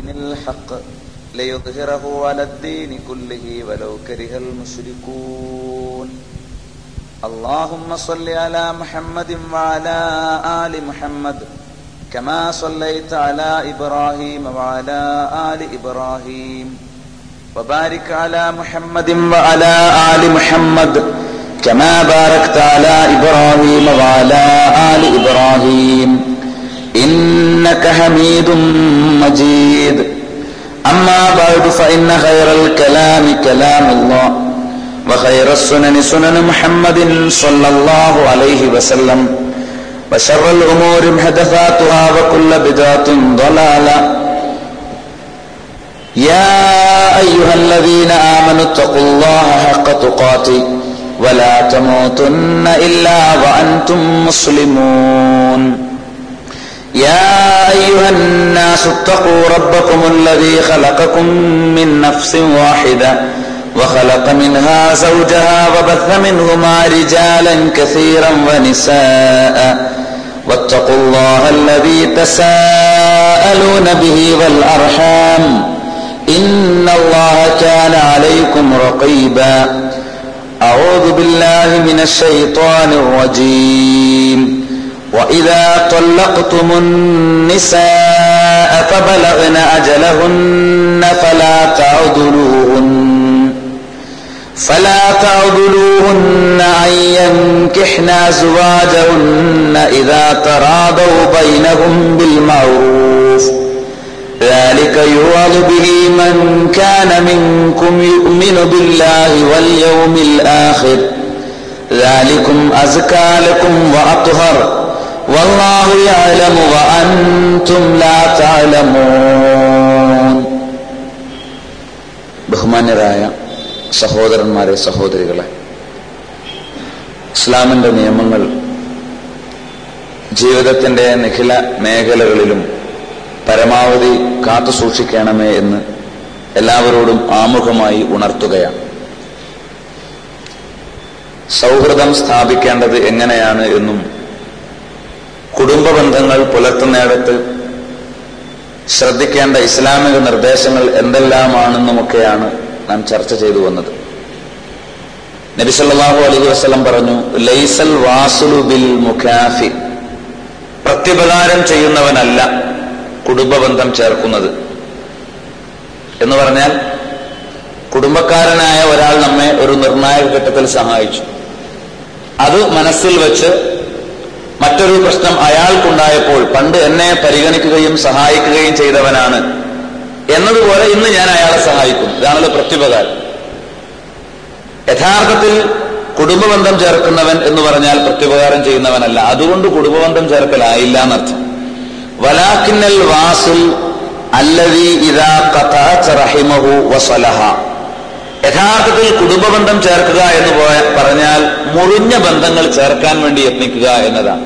بدين الحق ليظهره على الدين كله ولو كره المشركون اللهم صل على محمد وعلى آل محمد كما صليت على إبراهيم وعلى آل إبراهيم وبارك على محمد وعلى آل محمد كما باركت على إبراهيم وعلى آل إبراهيم إنك حميد مجيد أما بعد فإن خير الكلام كلام الله وخير السنن سنن محمد صلى الله عليه وسلم وشر الأمور محدثاتها وكل بدعة ضلالة يا أيها الذين آمنوا اتقوا الله حق تقاته ولا تموتن إلا وأنتم مسلمون يا أيها الناس اتقوا ربكم الذي خلقكم من نفس واحدة وخلق منها زوجها وبث منهما رجالا كثيرا ونساء واتقوا الله الذي تساءلون به والأرحام إن الله كان عليكم رقيبا أعوذ بالله من الشيطان الرجيم وإذا طلقتم النساء فبلغن أجلهن فلا تعذلوهن فلا تعذلوهن أن ينكحن أزواجهن إذا تراضوا بينهم بالمعروف ذلك يوعظ به من كان منكم يؤمن بالله واليوم الآخر ذلكم أزكى لكم وأطهر والله يعلم وأنتم لا تعلمون ബഹുമാന്യരായ സഹോദരന്മാരെ സഹോദരികളെ ഇസ്ലാമിന്റെ നിയമങ്ങൾ ജീവിതത്തിന്റെ നിഖില മേഖലകളിലും പരമാവധി കാത്തു സൂക്ഷിക്കണമേ എന്ന് എല്ലാവരോടും ആമുഖമായി ഉണർത്തുകയാണ് സൗഹൃദം സ്ഥാപിക്കേണ്ടത് എങ്ങനെയാണ് എന്നും കുടുംബ ബന്ധങ്ങൾ പുലർത്തുന്നിടത്ത് ശ്രദ്ധിക്കേണ്ട ഇസ്ലാമിക നിർദ്ദേശങ്ങൾ എന്തെല്ലാമാണെന്നുമൊക്കെയാണ് നാം ചർച്ച ചെയ്തു വന്നത് നബിസല്ലാഹു അലൈഹി വസ്ലം പറഞ്ഞു ലൈസൽ വാസുലു ബിൽ മുഖാഫി പ്രത്യുപകാരം ചെയ്യുന്നവനല്ല കുടുംബബന്ധം ചേർക്കുന്നത് എന്ന് പറഞ്ഞാൽ കുടുംബക്കാരനായ ഒരാൾ നമ്മെ ഒരു നിർണായക ഘട്ടത്തിൽ സഹായിച്ചു അത് മനസ്സിൽ വെച്ച് മറ്റൊരു പ്രശ്നം അയാൾക്കുണ്ടായപ്പോൾ പണ്ട് എന്നെ പരിഗണിക്കുകയും സഹായിക്കുകയും ചെയ്തവനാണ് എന്നതുപോലെ ഇന്ന് ഞാൻ അയാളെ സഹായിക്കും ഇതാണല്ലോ പ്രത്യുപകാരം യഥാർത്ഥത്തിൽ കുടുംബബന്ധം ചേർക്കുന്നവൻ എന്ന് പറഞ്ഞാൽ പ്രത്യുപകാരം ചെയ്യുന്നവനല്ല അതുകൊണ്ട് കുടുംബബന്ധം ചേർക്കലായില്ല എന്നർത്ഥം വലാക്കിന്നൽ വാസുൽ അല്ലവി ഇതാ റഹിമഹു വസലഹ യഥാർത്ഥത്തിൽ കുടുംബബന്ധം ചേർക്കുക എന്ന് പറഞ്ഞാൽ മുറിഞ്ഞ ബന്ധങ്ങൾ ചേർക്കാൻ വേണ്ടി യത്നിക്കുക എന്നതാണ്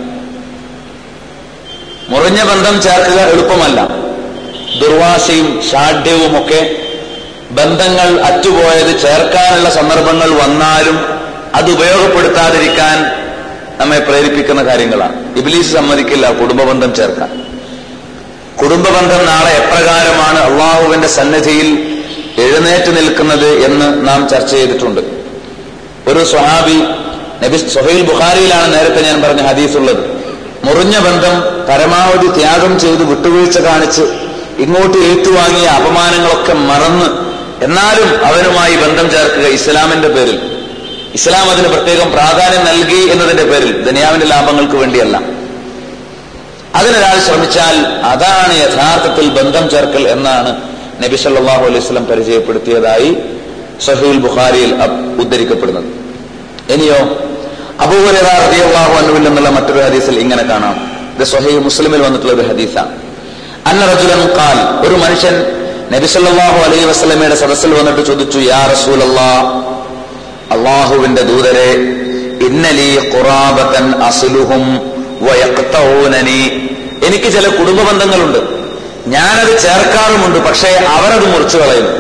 മുറിഞ്ഞ ബന്ധം ചേർക്കുക എളുപ്പമല്ല ദുർവാശയും ഷാഢ്യവും ഒക്കെ ബന്ധങ്ങൾ അറ്റുപോയത് ചേർക്കാനുള്ള സന്ദർഭങ്ങൾ വന്നാലും അത് ഉപയോഗപ്പെടുത്താതിരിക്കാൻ നമ്മെ പ്രേരിപ്പിക്കുന്ന കാര്യങ്ങളാണ് ഇബിലീസ് സമ്മതിക്കില്ല കുടുംബബന്ധം ചേർക്കാൻ കുടുംബബന്ധം നാളെ എപ്രകാരമാണ് അള്ളാഹുവിന്റെ സന്നിധിയിൽ എഴുന്നേറ്റ് നിൽക്കുന്നത് എന്ന് നാം ചർച്ച ചെയ്തിട്ടുണ്ട് ഒരു സ്വഹാബി നബി സൊഹൈൽ ബുഖാരിയിലാണ് നേരത്തെ ഞാൻ പറഞ്ഞ ഹദീസ് ഉള്ളത് മുറിഞ്ഞ ബന്ധം പരമാവധി ത്യാഗം ചെയ്ത് വിട്ടുവീഴ്ച കാണിച്ച് ഇങ്ങോട്ട് ഏറ്റുവാങ്ങിയ അപമാനങ്ങളൊക്കെ മറന്ന് എന്നാലും അവനുമായി ബന്ധം ചേർക്കുക ഇസ്ലാമിന്റെ പേരിൽ ഇസ്ലാം അതിന് പ്രത്യേകം പ്രാധാന്യം നൽകി എന്നതിന്റെ പേരിൽ ദനിയാവിന്റെ ലാഭങ്ങൾക്ക് വേണ്ടിയല്ല അതിനൊരാൾ ശ്രമിച്ചാൽ അതാണ് യഥാർത്ഥത്തിൽ ബന്ധം ചേർക്കൽ എന്നാണ് നബി സല്ലാഹു അലൈഹി സ്വലം പരിചയപ്പെടുത്തിയതായി സഹീൽ ബുഖാരിയിൽ ഉദ്ധരിക്കപ്പെടുന്നത് ഇനിയോ അബൂഹുറാഹു അനുവിൽ നിന്നുള്ള മറ്റൊരു ഹദീസിൽ ഇങ്ങനെ കാണാം ഇത് സഹീ മുസ്ലിമിൽ വന്നിട്ടുള്ള ഒരു ഹദീസാണ് അന്ന റജുലൻ ഖാൽ ഒരു മനുഷ്യൻ നബി സല്ലല്ലാഹു അലൈഹി വസല്ലമയുടെ സദസ്സിൽ വന്നിട്ട് ചോദിച്ചു യാ റസൂൽ അള്ളാഹുവിന്റെ ദൂതരെ ഇന്നലി ഖുറാബത്തൻ അസ്ലുഹും വയഖ്തഊനനി എനിക്ക് ചില കുടുംബ ബന്ധങ്ങളുണ്ട് ഞാനത് ചേർക്കാറുമുണ്ട് പക്ഷേ അവരത് മുറിച്ചു കളയുന്നു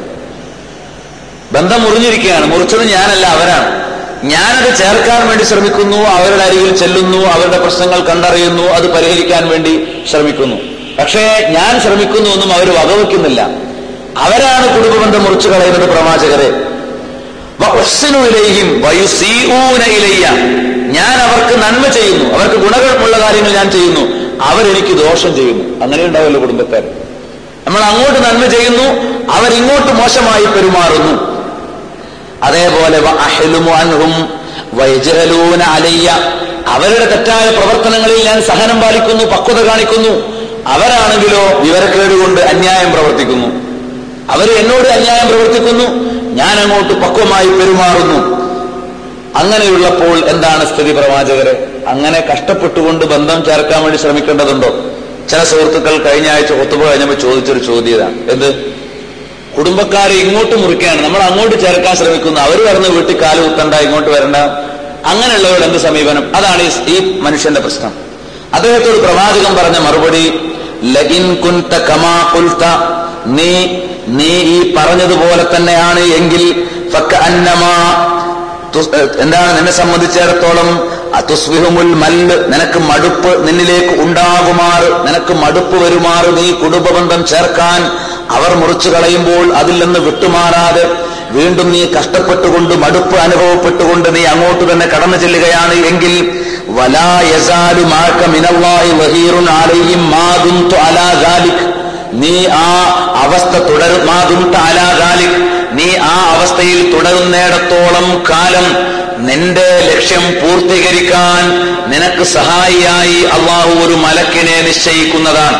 ബന്ധം മുറിഞ്ഞിരിക്കുകയാണ് മുറിച്ചത് ഞാനല്ല അവരാണ് ഞാനത് ചേർക്കാൻ വേണ്ടി ശ്രമിക്കുന്നു അവരുടെ അരികിൽ ചെല്ലുന്നു അവരുടെ പ്രശ്നങ്ങൾ കണ്ടറിയുന്നു അത് പരിഹരിക്കാൻ വേണ്ടി ശ്രമിക്കുന്നു പക്ഷേ ഞാൻ ശ്രമിക്കുന്നുവെന്നും അവർ വകവെക്കുന്നില്ല അവരാണ് കുടുംബബന്ധം മുറിച്ചു കളയുന്നത് പ്രവാചകരെ വഅഹ്സിനുഇലൈഹിം വയുസീഊന ഇലയ്യ. ഞാൻ അവർക്ക് നന്മ ചെയ്യുന്നു അവർക്ക് ഗുണമുള്ള കാര്യങ്ങൾ ഞാൻ ചെയ്യുന്നു അവരെനിക്ക് ദോഷം ചെയ്യുന്നു അങ്ങനെ ഉണ്ടാവുമല്ലോ കുടുംബക്കാർ നമ്മൾ അങ്ങോട്ട് നന്മ ചെയ്യുന്നു അവരിങ്ങോട്ട് മോശമായി പെരുമാറുന്നു അതേപോലെ വഅഹ്ലുമു അൻഹും വയജ്ഹലൂന അലയ്യ അവരുടെ തെറ്റായ പ്രവർത്തനങ്ങളിൽ ഞാൻ സഹനം പാലിക്കുന്നു പക്വത കാണിക്കുന്നു അവരാണെങ്കിലോ വിവരക്കേട് കൊണ്ട് അന്യായം പ്രവർത്തിക്കുന്നു അവർ എന്നോട് അന്യായം പ്രവർത്തിക്കുന്നു ഞാൻ അങ്ങോട്ട് പക്വമായി പെരുമാറുന്നു അങ്ങനെയുള്ളപ്പോൾ എന്താണ് സ്ഥിതി പ്രവാചകരെ അങ്ങനെ കഷ്ടപ്പെട്ടുകൊണ്ട് ബന്ധം ചേർക്കാൻ വേണ്ടി ശ്രമിക്കേണ്ടതുണ്ടോ ചില സുഹൃത്തുക്കൾ കഴിഞ്ഞ ആഴ്ച ഒത്തുപോ കഴിഞ്ഞപ്പോൾ ചോദിച്ചൊരു ചോദ്യതാണ് എന്ത് കുടുംബക്കാരെ ഇങ്ങോട്ട് മുറിക്കുകയാണ് നമ്മൾ അങ്ങോട്ട് ചേർക്കാൻ ശ്രമിക്കുന്നു അവർ വരുന്ന വീട്ടിൽ കാല് കുത്തണ്ട ഇങ്ങോട്ട് വരണ്ട അങ്ങനെയുള്ളവരുടെ എന്ത് സമീപനം അതാണ് ഈ- ഈ മനുഷ്യന്റെ പ്രശ്നം അദ്ദേഹത്തോട് പ്രവാചകൻ പറഞ്ഞ മറുപടി ലഇൻ കുൻത കമാ കുൽത നീ നീ ഈ പറഞ്ഞതുപോലെ തന്നെയാണ് എങ്കിൽ ഫക്കഅന്നമാ തുസ്- ഏഹ് എന്താണ് നിന്നെ സംബന്ധിച്ചിടത്തോളം അതുസ്വിഹുമുൽ മല്ല് നിനക്ക് മടുപ്പ് നിന്നിലേക്ക് ഉണ്ടാകുമാറ് നിനക്ക് മടുപ്പ് വരുമാറ് നീ കുടുംബബന്ധം ചേർക്കാൻ അവർ മുറിച്ചു കളയുമ്പോൾ അതിൽ നിന്ന് വിട്ടുമാറാതെ വീണ്ടും നീ കഷ്ടപ്പെട്ടുകൊണ്ട് മടുപ്പ് അനുഭവപ്പെട്ടുകൊണ്ട് നീ അങ്ങോട്ട് തന്നെ കടന്നു ചെല്ലുകയാണ് എങ്കിൽ വലാ യസാലു മാക്ക മിനല്ലാഹി വഹീറുൻ അലൈഹിം മാ ദുംതു അലാ ഗാലിക് നീ ആ അവസ്ഥ തുടരും മാ ദുംത അലാ ഗാലിക് നീ ആ അവസ്ഥയിൽ തുടരുന്നിടത്തോളം കാലം നിന്റെ ലക്ഷ്യം പൂർത്തീകരിക്കാൻ നിനക്ക് സഹായിയായി അള്ളാഹു ഒരു മലക്കിനെ നിശ്ചയിക്കുന്നതാണ്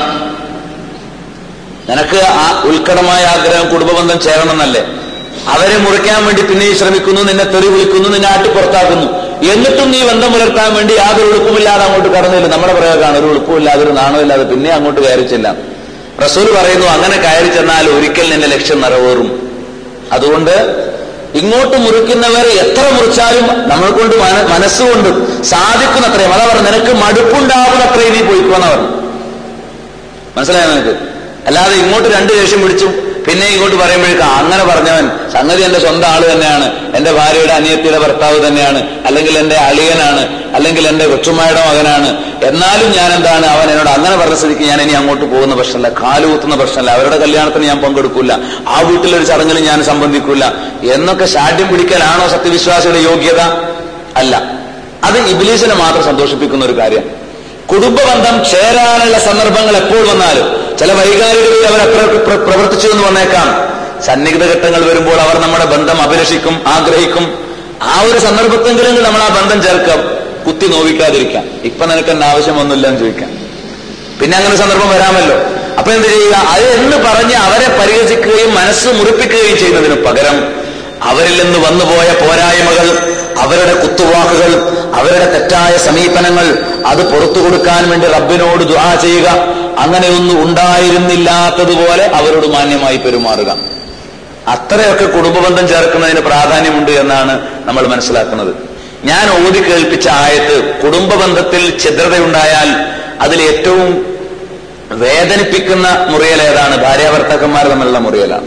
നിനക്ക് ആ ഉത്കടമായ ആഗ്രഹം കുടുംബബന്ധം ചേരണമെന്നല്ലേ അവരെ മുറിക്കാൻ വേണ്ടി പിന്നെയും ശ്രമിക്കുന്നു നിന്നെ തെറി വിളിക്കുന്നു നിന്നെ ആട്ടി പുറത്താക്കുന്നു എന്നിട്ടും നീ ബന്ധം പുലർത്താൻ വേണ്ടി യാതൊരു എളുപ്പമില്ലാതെ അങ്ങോട്ട് കടന്നില്ല നമ്മുടെ പ്രയോഗമാണ് ഒരു എളുപ്പമില്ലാതെ ഒരു നാണമില്ലാതെ പിന്നെ അങ്ങോട്ട് കയറി ചെല്ലാം റസൂൽ പറയുന്നു അങ്ങനെ കയറി ചെന്നാൽ ഒരിക്കൽ നിന്റെ ലക്ഷ്യം നിറവേറും അതുകൊണ്ട് ഇങ്ങോട്ട് മുറിക്കുന്നവർ എത്ര മുറിച്ചാലും നമ്മൾ കൊണ്ട് മന- മനസ്സുകൊണ്ട് സാധിക്കുന്നത്രയും അതാ പറഞ്ഞു നിനക്ക് മടുപ്പുണ്ടാകുന്നത്രയും നീ പോയിക്കോന്ന പറഞ്ഞു മനസ്സിലായോ നിനക്ക് അല്ലാതെ ഇങ്ങോട്ട് രണ്ട് ദേഷ്യം പിടിച്ചു പിന്നെ ഇങ്ങോട്ട് പറയുമ്പോഴേക്കും അങ്ങനെ പറഞ്ഞവൻ സംഗതി എന്റെ സ്വന്തം ആള് തന്നെയാണ് എന്റെ ഭാര്യയുടെ അനിയത്തിയുടെ ഭർത്താവ് തന്നെയാണ് അല്ലെങ്കിൽ എന്റെ അളിയനാണ് അല്ലെങ്കിൽ എന്റെ കൊച്ചുമ്മയുടെ മകനാണ് എന്നാലും ഞാൻ എന്താണ് അവൻ എന്നോട് അങ്ങനെ പറഞ്ഞ സ്ഥിതിക്ക് ഞാൻ ഇനി അങ്ങോട്ട് പോകുന്ന പ്രശ്നമല്ല കാലുകുത്തുന്ന പ്രശ്നമല്ല അവരുടെ കല്യാണത്തിന് ഞാൻ പങ്കെടുക്കില്ല ആ വീട്ടിലൊരു ചടങ്ങിൽ ഞാൻ സംബന്ധിക്കില്ല എന്നൊക്കെ ശാഠ്യം പിടിക്കലാണോ സത്യവിശ്വാസിയുടെ യോഗ്യത അല്ല അത് ഇബിലീസിനെ മാത്രം സന്തോഷിപ്പിക്കുന്ന ഒരു കാര്യം കുടുംബബന്ധം ചേരാനുള്ള സന്ദർഭങ്ങൾ എപ്പോൾ വന്നാലും ചില വൈകാരികളിൽ അവർ അത്ര പ്ര- പ്രവർത്തിച്ചു എന്ന് വന്നേക്കാം സന്നിഗ്ധ ഘട്ടങ്ങൾ വരുമ്പോൾ അവർ നമ്മുടെ ബന്ധം അഭിലഷിക്കും ആഗ്രഹിക്കും ആ ഒരു സന്ദർഭത്തെങ്കിലും നമ്മൾ ആ ബന്ധം ചേർക്കാം കുത്തി നോവിക്കാതിരിക്കാം ഇപ്പൊ നിനക്ക് എന്നെ ആവശ്യമൊന്നുമില്ല എന്ന് ചോദിക്കാം പിന്നെ അങ്ങനെ സന്ദർഭം വരാമല്ലോ അപ്പൊ എന്ത് ചെയ്യുക അത് എന്ന് പറഞ്ഞ് അവരെ പരിഹസിക്കുകയും മനസ്സ് മുറിപ്പിക്കുകയും ചെയ്യുന്നതിന് പകരം അവരിൽ നിന്ന് വന്നുപോയ പോരായ്മകൾ അവരുടെ കുത്തുവാക്കുകൾ അവരുടെ തെറ്റായ സമീപനങ്ങൾ അത് പുറത്തു കൊടുക്കാൻ വേണ്ടി റബ്ബിനോട് ദുആ ചെയ്യുക അങ്ങനെയൊന്നും ഉണ്ടായിരുന്നില്ലാത്തതുപോലെ അവരോട് മാന്യമായി പെരുമാറുക അത്രയൊക്കെ കുടുംബബന്ധം ചേർക്കുന്നതിന് പ്രാധാന്യമുണ്ട് എന്നാണ് നമ്മൾ മനസ്സിലാക്കുന്നത് ഞാൻ ഓതി കേൾപ്പിച്ച ആയത്ത് കുടുംബബന്ധത്തിൽ ഛിദ്രതയുണ്ടായാൽ അതിൽ ഏറ്റവും വേദനിപ്പിക്കുന്ന മുറിയൽ ഏതാണ് ഭാര്യാഭർത്താക്കന്മാർ തമ്മിലുള്ള മുറിയലാണ്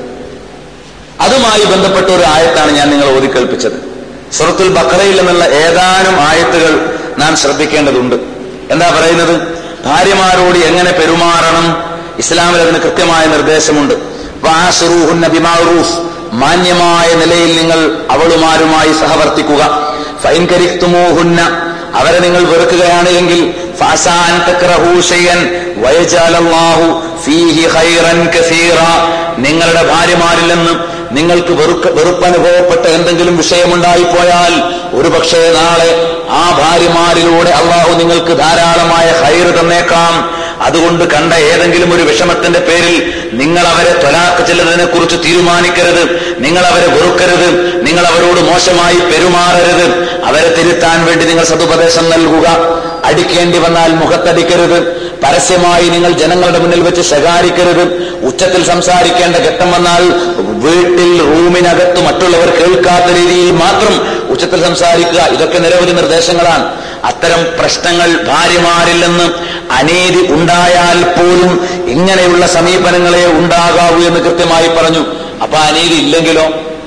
അതുമായി ബന്ധപ്പെട്ട ഒരു ആയത്താണ് ഞാൻ നിങ്ങൾ ഓതി കേൾപ്പിച്ചത് സുറത്തുൽ ബക്കറയിൽ നിന്നുള്ള ഏതാനും ആയത്തുകൾ നാം ശ്രദ്ധിക്കേണ്ടതുണ്ട് എന്താ പറയുന്നത് ഭാര്യമാരോട് എങ്ങനെ പെരുമാറണം ഇസ്ലാമിൽ അതിന് കൃത്യമായ നിർദ്ദേശമുണ്ട് വാസുറൂഹുന്ന ബിമാറൂഫ് മാന്യമായ നിലയിൽ നിങ്ങൾ അവളുമാരുമായി സഹവർത്തിക്കുക ഫൈൻ കരിക്തുമോഹുന്ന അവരെ നിങ്ങൾ വെറുക്കുകയാണ് എങ്കിൽ ഫഅസാൻ തക്റഹൂ ശൈഅൻ വയജഅലല്ലാഹു ഫീഹി ഖൈറൻ കസീറ നിങ്ങളുടെ ഭാര്യമാരിൽ നിന്ന് നിങ്ങൾക്ക് വെറുക്ക വെറുപ്പനുഭവപ്പെട്ട എന്തെങ്കിലും വിഷയമുണ്ടായിപ്പോയാൽ ഒരുപക്ഷെ നാളെ ആ ഭാര്യമാരിലൂടെ അള്ളാഹു നിങ്ങൾക്ക് ധാരാളമായ ഹൈറ് തന്നേക്കാം അതുകൊണ്ട് കണ്ട ഏതെങ്കിലും ഒരു വിഷമത്തിന്റെ പേരിൽ നിങ്ങൾ അവരെ തൊലാക്ക് ചെല്ലുന്നതിനെ കുറിച്ച് തീരുമാനിക്കരുത് നിങ്ങൾ അവരെ വെറുക്കരുത് നിങ്ങൾ അവരോട് മോശമായി പെരുമാറരുത് അവരെ തിരുത്താൻ വേണ്ടി നിങ്ങൾ സതുപദേശം നൽകുക അടിക്കേണ്ടി വന്നാൽ മുഖത്തടിക്കരുത് പരസ്യമായി നിങ്ങൾ ജനങ്ങളുടെ മുന്നിൽ വെച്ച് ശകാരിക്കരുത് ഉച്ചത്തിൽ സംസാരിക്കേണ്ട ഘട്ടം വന്നാൽ വീട്ടിൽ റൂമിനകത്ത് മറ്റുള്ളവർ കേൾക്കാത്ത രീതിയിൽ മാത്രം ഉച്ചത്തിൽ സംസാരിക്കുക ഇതൊക്കെ നിരവധി നിർദ്ദേശങ്ങളാണ് അത്തരം പ്രശ്നങ്ങൾ ഭാര്യമാരിൽ നിന്ന് അനീതി ഉണ്ടായാൽ പോലും ഇങ്ങനെയുള്ള സമീപനങ്ങളെ ഉണ്ടാകാവൂ എന്ന് കൃത്യമായി പറഞ്ഞു അപ്പൊ അനീതി ഇല്ലെങ്കിലോ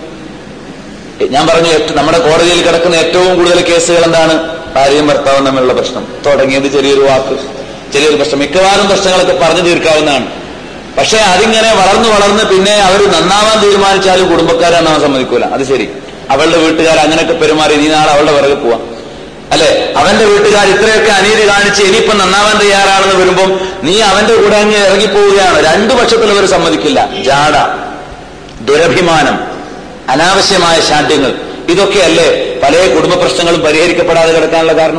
ഞാൻ പറഞ്ഞു ഏറ്റ- നമ്മുടെ കോടതിയിൽ കിടക്കുന്ന ഏറ്റവും കൂടുതൽ കേസുകൾ എന്താണ് ഭാര്യയും ഭർത്താവും തമ്മിലുള്ള പ്രശ്നം തുടങ്ങിയത് ചെറിയൊരു വാക്ക് ചെറിയൊരു പ്രശ്നം മിക്കവാറും പ്രശ്നങ്ങളൊക്കെ പറഞ്ഞു തീർക്കാവുന്നതാണ് പക്ഷെ അതിങ്ങനെ വളർന്നു വളർന്ന് പിന്നെ അവർ നന്നാവാൻ തീരുമാനിച്ചാലും കുടുംബക്കാരെ നന്നാവാൻ സമ്മതിക്കൂല അത് ശരി അവളുടെ വീട്ടുകാർ അങ്ങനെയൊക്കെ പെരുമാറി നീ നാളെ അവളുടെ പിറകെ പോവാം അല്ലെ അവന്റെ വീട്ടുകാർ ഇത്രയൊക്കെ അനീതി കാണിച്ച് ഇനിയിപ്പൊ നന്നാവാൻ തയ്യാറാണെന്ന് വരുമ്പം നീ അവന്റെ കൂടെ അങ്ങ് ഇറങ്ങിപ്പോവുകയാണ് രണ്ടു പക്ഷത്തിലുള്ളവർ സമ്മതിക്കില്ല ജാട ദുരഭിമാനം അനാവശ്യമായ ശാഠ്യങ്ങൾ ഇതൊക്കെയല്ലേ പല കുടുംബ പ്രശ്നങ്ങളും പരിഹരിക്കപ്പെടാതെ കിടക്കാനുള്ള കാരണം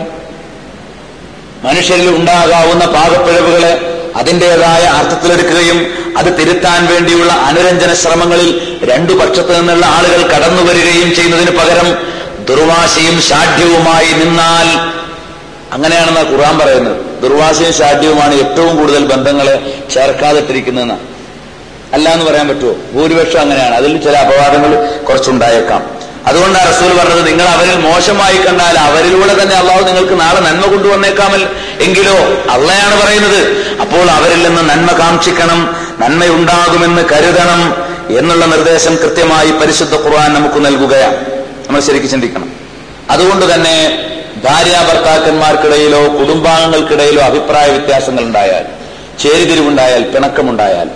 മനുഷ്യരിൽ ഉണ്ടാകാവുന്ന പാകപ്പിഴവുകളെ അതിൻ്റെതായ അർത്ഥത്തിലെടുക്കുകയും അത് തിരുത്താൻ വേണ്ടിയുള്ള അനുരഞ്ജന ശ്രമങ്ങളിൽ രണ്ടു പക്ഷത്തു നിന്നുള്ള ആളുകൾ കടന്നു വരികയും ചെയ്യുന്നതിന് പകരം ദുർവാശയും ഷാഠ്യവുമായി നിന്നാൽ അങ്ങനെയാണെന്ന് ഖുർആൻ പറയുന്നത് ദുർവാശയും ഷാഠ്യവുമാണ് ഏറ്റവും കൂടുതൽ ബന്ധങ്ങളെ ചേർക്കാതിട്ടിരിക്കുന്നതെന്ന് അല്ല എന്ന് പറയാൻ പറ്റുമോ ഭൂരിപക്ഷം അങ്ങനെയാണ് അതിൽ ചില അപവാദങ്ങൾ കുറച്ചുണ്ടായേക്കാം അതുകൊണ്ടാണ് റസൂൽ പറഞ്ഞത് നിങ്ങൾ അവരിൽ മോശമായി കണ്ടാൽ അവരിലൂടെ തന്നെ അള്ളാഹു നിങ്ങൾക്ക് നാളെ നന്മ കൊണ്ടുവന്നേക്കാമൽ എങ്കിലോ അള്ളയാണ് പറയുന്നത് അപ്പോൾ അവരിൽ നിന്ന് നന്മ കാക്ഷിക്കണം നന്മയുണ്ടാകുമെന്ന് കരുതണം എന്നുള്ള നിർദ്ദേശം കൃത്യമായി പരിശുദ്ധ ഖുർആൻ നമുക്ക് നൽകുകയാണ് നമ്മൾ ശരിക്കും ചിന്തിക്കണം അതുകൊണ്ട് തന്നെ ഭാര്യ ഭർത്താക്കന്മാർക്കിടയിലോ കുടുംബാംഗങ്ങൾക്കിടയിലോ അഭിപ്രായ വ്യത്യാസങ്ങൾ ഉണ്ടായാൽ ചേരിതിരിവുണ്ടായാൽ പിണക്കമുണ്ടായാൽ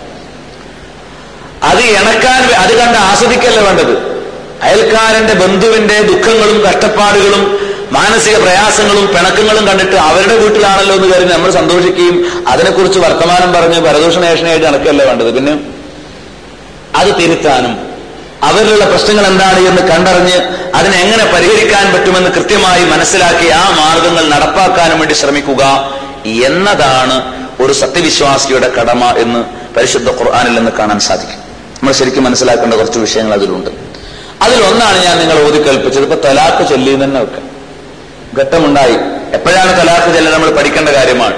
അത് ഇണക്കാൻ അത് കണ്ട് ആസ്വദിക്കല്ല വേണ്ടത് അയൽക്കാരന്റെ ബന്ധുവിന്റെ ദുഃഖങ്ങളും കഷ്ടപ്പാടുകളും മാനസിക പ്രയാസങ്ങളും പിണക്കങ്ങളും കണ്ടിട്ട് അവരുടെ വീട്ടിലാണല്ലോ എന്ന് കരുതി നമ്മൾ സന്തോഷിക്കുകയും അതിനെക്കുറിച്ച് വർത്തമാനം പറഞ്ഞ് പരദൂഷണേഷനായിട്ട് നടക്കുകയല്ല വേണ്ടത് പിന്നെ അത് തിരുത്താനും അവരിലുള്ള പ്രശ്നങ്ങൾ എന്താണ് എന്ന് കണ്ടറിഞ്ഞ് അതിനെ എങ്ങനെ പരിഹരിക്കാൻ പറ്റുമെന്ന് കൃത്യമായി മനസ്സിലാക്കി ആ മാർഗങ്ങൾ നടപ്പാക്കാനും വേണ്ടി ശ്രമിക്കുക എന്നതാണ് ഒരു സത്യവിശ്വാസിയുടെ കടമ എന്ന് പരിശുദ്ധ ഖുർആാനിൽ നിന്ന് കാണാൻ സാധിക്കും നമ്മൾ ശരിക്കും മനസ്സിലാക്കേണ്ട കുറച്ച് വിഷയങ്ങൾ അതിലുണ്ട് അതിലൊന്നാണ് ഞാൻ നിങ്ങൾ ഓതി കൽപ്പിച്ചത് ഇപ്പൊ തലാക്ക് ചൊല്ലി തന്നെ വെക്കാം ഘട്ടമുണ്ടായി എപ്പോഴാണ് തലാക്ക് ചെല്ലുന്നത് നമ്മൾ പഠിക്കേണ്ട കാര്യമാണ്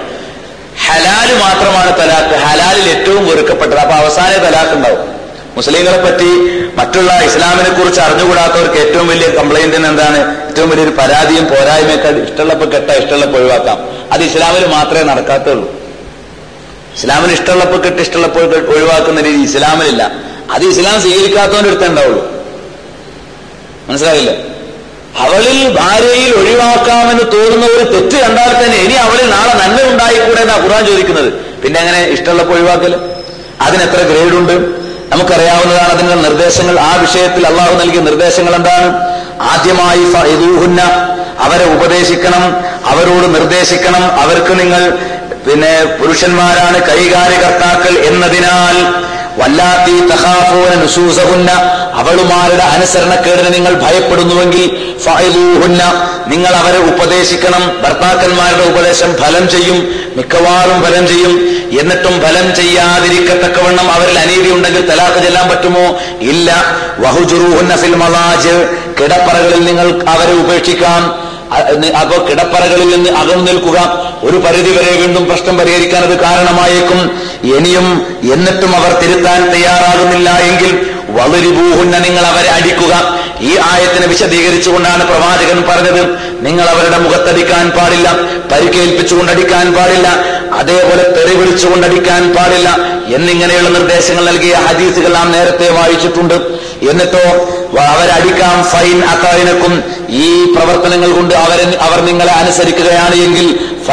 ഹലാല് മാത്രമാണ് തലാക്ക് ഹലാലിൽ ഏറ്റവും വെറുക്കപ്പെട്ടത് അപ്പൊ അവസാന തലാക്ക് ഉണ്ടാവും മുസ്ലിങ്ങളെ പറ്റി മറ്റുള്ള ഇസ്ലാമിനെ കുറിച്ച് അറിഞ്ഞുകൂടാത്തവർക്ക് ഏറ്റവും വലിയ കംപ്ലൈന്റ് എന്താണ് ഏറ്റവും വലിയൊരു പരാതിയും പോരായ്മയൊക്കെ ഇഷ്ടമുള്ളപ്പോൾ കെട്ട ഇഷ്ടമുള്ളപ്പോൾ ഒഴിവാക്കാം അത് ഇസ്ലാമിൽ മാത്രമേ നടക്കാത്തുള്ളൂ ഇസ്ലാമിന് ഇഷ്ടമുള്ളപ്പോൾ കെട്ട് ഇഷ്ടമുള്ളപ്പോൾ ഒഴിവാക്കുന്ന രീതി ഇസ്ലാമിലില്ല അത് ഇസ്ലാം സ്വീകരിക്കാത്തവന്റെ അടുത്തേ ഉണ്ടാവുള്ളൂ മനസ്സിലായില്ല അവളിൽ ഭാര്യയിൽ ഒഴിവാക്കാമെന്ന് തോന്നുന്ന ഒരു തെറ്റ് കണ്ടാൽ തന്നെ ഇനി അവളിൽ നാളെ നന്മ ഉണ്ടായിക്കൂടെ എന്നാ ഖുർആൻ ചോദിക്കുന്നത് പിന്നെ എങ്ങനെ ഇഷ്ടമുള്ളപ്പോൾ ഒഴിവാക്കല് അതിന് എത്ര ഗ്രേഡ് ഉണ്ട് നമുക്കറിയാവുന്നതാണ് അതിന്റെ നിർദ്ദേശങ്ങൾ ആ വിഷയത്തിൽ അള്ളാഹു നൽകിയ നിർദ്ദേശങ്ങൾ എന്താണ് ആദ്യമായി ഫഇദൂഹുന്ന അവരെ ഉപദേശിക്കണം അവരോട് നിർദ്ദേശിക്കണം അവർക്ക് നിങ്ങൾ പിന്നെ പുരുഷന്മാരാണ് കൈകാര്യകർത്താക്കൾ എന്നതിനാൽ വല്ലാത്തി തഹാഫോന നുസൂസഹുന്ന അവളുമാരുടെ അനുസരണക്കേടിന് നിങ്ങൾ ഭയപ്പെടുന്നുവെങ്കിൽ ഫഅലൂഹുന്ന നിങ്ങൾ അവരെ ഉപദേശിക്കണം ഭർത്താക്കന്മാരുടെ ഉപദേശം ഫലം ചെയ്യും മിക്കവാറും ഫലം ചെയ്യും എന്നിട്ടും ഫലം ചെയ്യാതിരിക്കത്തക്കവണ്ണം അവരിൽ അനീതി ഉണ്ടെങ്കിൽ തലാഖ് ചെല്ലാൻ പറ്റുമോ ഇല്ല വഹുജുറൂഹുന്ന ഫിൽ മലാജ് കിടപ്പറകളിൽ നിങ്ങൾ അവരെ ഉപേക്ഷിക്കാം അപ്പൊ കിടപ്പറകളിൽ നിന്ന് അകന്നു നിൽക്കുക ഒരു പരിധിവരെ വീണ്ടും പ്രശ്നം പരിഹരിക്കാൻ അത് കാരണമായേക്കും ഇനിയും എന്നിട്ടും അവർ തിരുത്താൻ തയ്യാറാകുന്നില്ല എങ്കിൽ വളരുഭൂഹുന്ന നിങ്ങൾ അവരെ അടിക്കുക ഈ ആയത്തിനെ വിശദീകരിച്ചുകൊണ്ടാണ് പ്രവാചകൻ പറഞ്ഞത് നിങ്ങൾ അവരുടെ മുഖത്തടിക്കാൻ പാടില്ല പരിക്കേൽപ്പിച്ചുകൊണ്ടടിക്കാൻ പാടില്ല അതേപോലെ തെറി വിളിച്ചുകൊണ്ടടിക്കാൻ പാടില്ല എന്നിങ്ങനെയുള്ള നിർദ്ദേശങ്ങൾ നൽകിയ ഹദീസുകൾ നാം നേരത്തെ വായിച്ചിട്ടുണ്ട് എന്നിട്ടോ അവരടിക്കാം ഫൈൻ അക്കാരിനക്കും ഈ പ്രവർത്തനങ്ങൾ കൊണ്ട് അവരെ അവർ നിങ്ങളെ അനുസരിക്കുകയാണ് എങ്കിൽ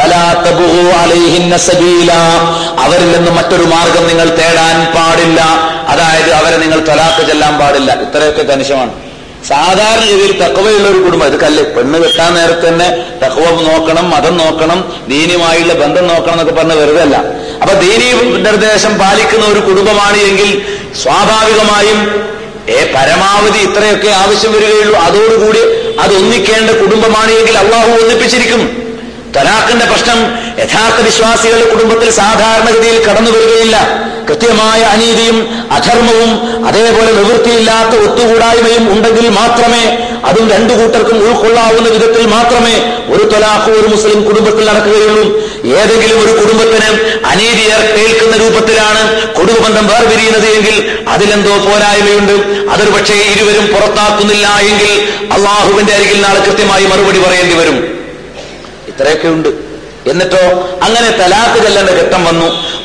അവരിൽ നിന്ന് മറ്റൊരു മാർഗം നിങ്ങൾ തേടാൻ പാടില്ല അതായത് അവരെ നിങ്ങൾ തലാക്ക് ചെല്ലാൻ പാടില്ല ഇത്രയൊക്കെ കനിശമാണ് സാധാരണ രീതിയിൽ തക്കവയുള്ള ഒരു കുടുംബം ഇത് കല്ല് പെണ്ണ് കെട്ടാൻ നേരത്തെ തന്നെ തക്കവ നോക്കണം മതം നോക്കണം ദീനിയുമായുള്ള ബന്ധം നോക്കണം എന്നൊക്കെ പറഞ്ഞ വെറുതെ അല്ല അപ്പൊ ദീനി നിർദ്ദേശം പാലിക്കുന്ന ഒരു കുടുംബമാണ് എങ്കിൽ സ്വാഭാവികമായും ഏ പരമാവധി ഇത്രയൊക്കെ ആവശ്യം വരികയുള്ളൂ അതോടുകൂടി അത് ഒന്നിക്കേണ്ട കുടുംബമാണ് എങ്കിൽ അള്ളാഹു ഒന്നിപ്പിച്ചിരിക്കും തലാഖിന്റെ പ്രശ്നം യഥാർത്ഥ വിശ്വാസികളുടെ കുടുംബത്തിൽ സാധാരണഗതിയിൽ കടന്നു വരികയില്ല കൃത്യമായ അനീതിയും അധർമ്മവും അതേപോലെ നിവൃത്തിയില്ലാത്ത ഒത്തുകൂടായ്മയും ഉണ്ടെങ്കിൽ മാത്രമേ അതും രണ്ടു കൂട്ടർക്കും ഉൾക്കൊള്ളാവുന്ന വിധത്തിൽ മാത്രമേ ഒരു തൊലാഖ് ഒരു മുസ്ലിം കുടുംബത്തിൽ നടക്കുകയുള്ളൂ ഏതെങ്കിലും ഒരു കുടുംബത്തിന് അനീതി ഏൽക്കുന്ന രൂപത്തിലാണ് കുടുംബബന്ധം വേർപിരിയുന്നത് എങ്കിൽ അതിലെന്തോ പോരായ്മയുണ്ട് അതൊരു പക്ഷേ ഇരുവരും പുറത്താക്കുന്നില്ല എങ്കിൽ അള്ളാഹുവിന്റെ അരികിൽ നാളെ കൃത്യമായി മറുപടി പറയേണ്ടി വരും ഇത്രയൊക്കെ ഉണ്ട് എന്നിട്ടോ അങ്ങനെ തലാക്ക് ചെല്ലേണ്ട ഘട്ടം വന്നു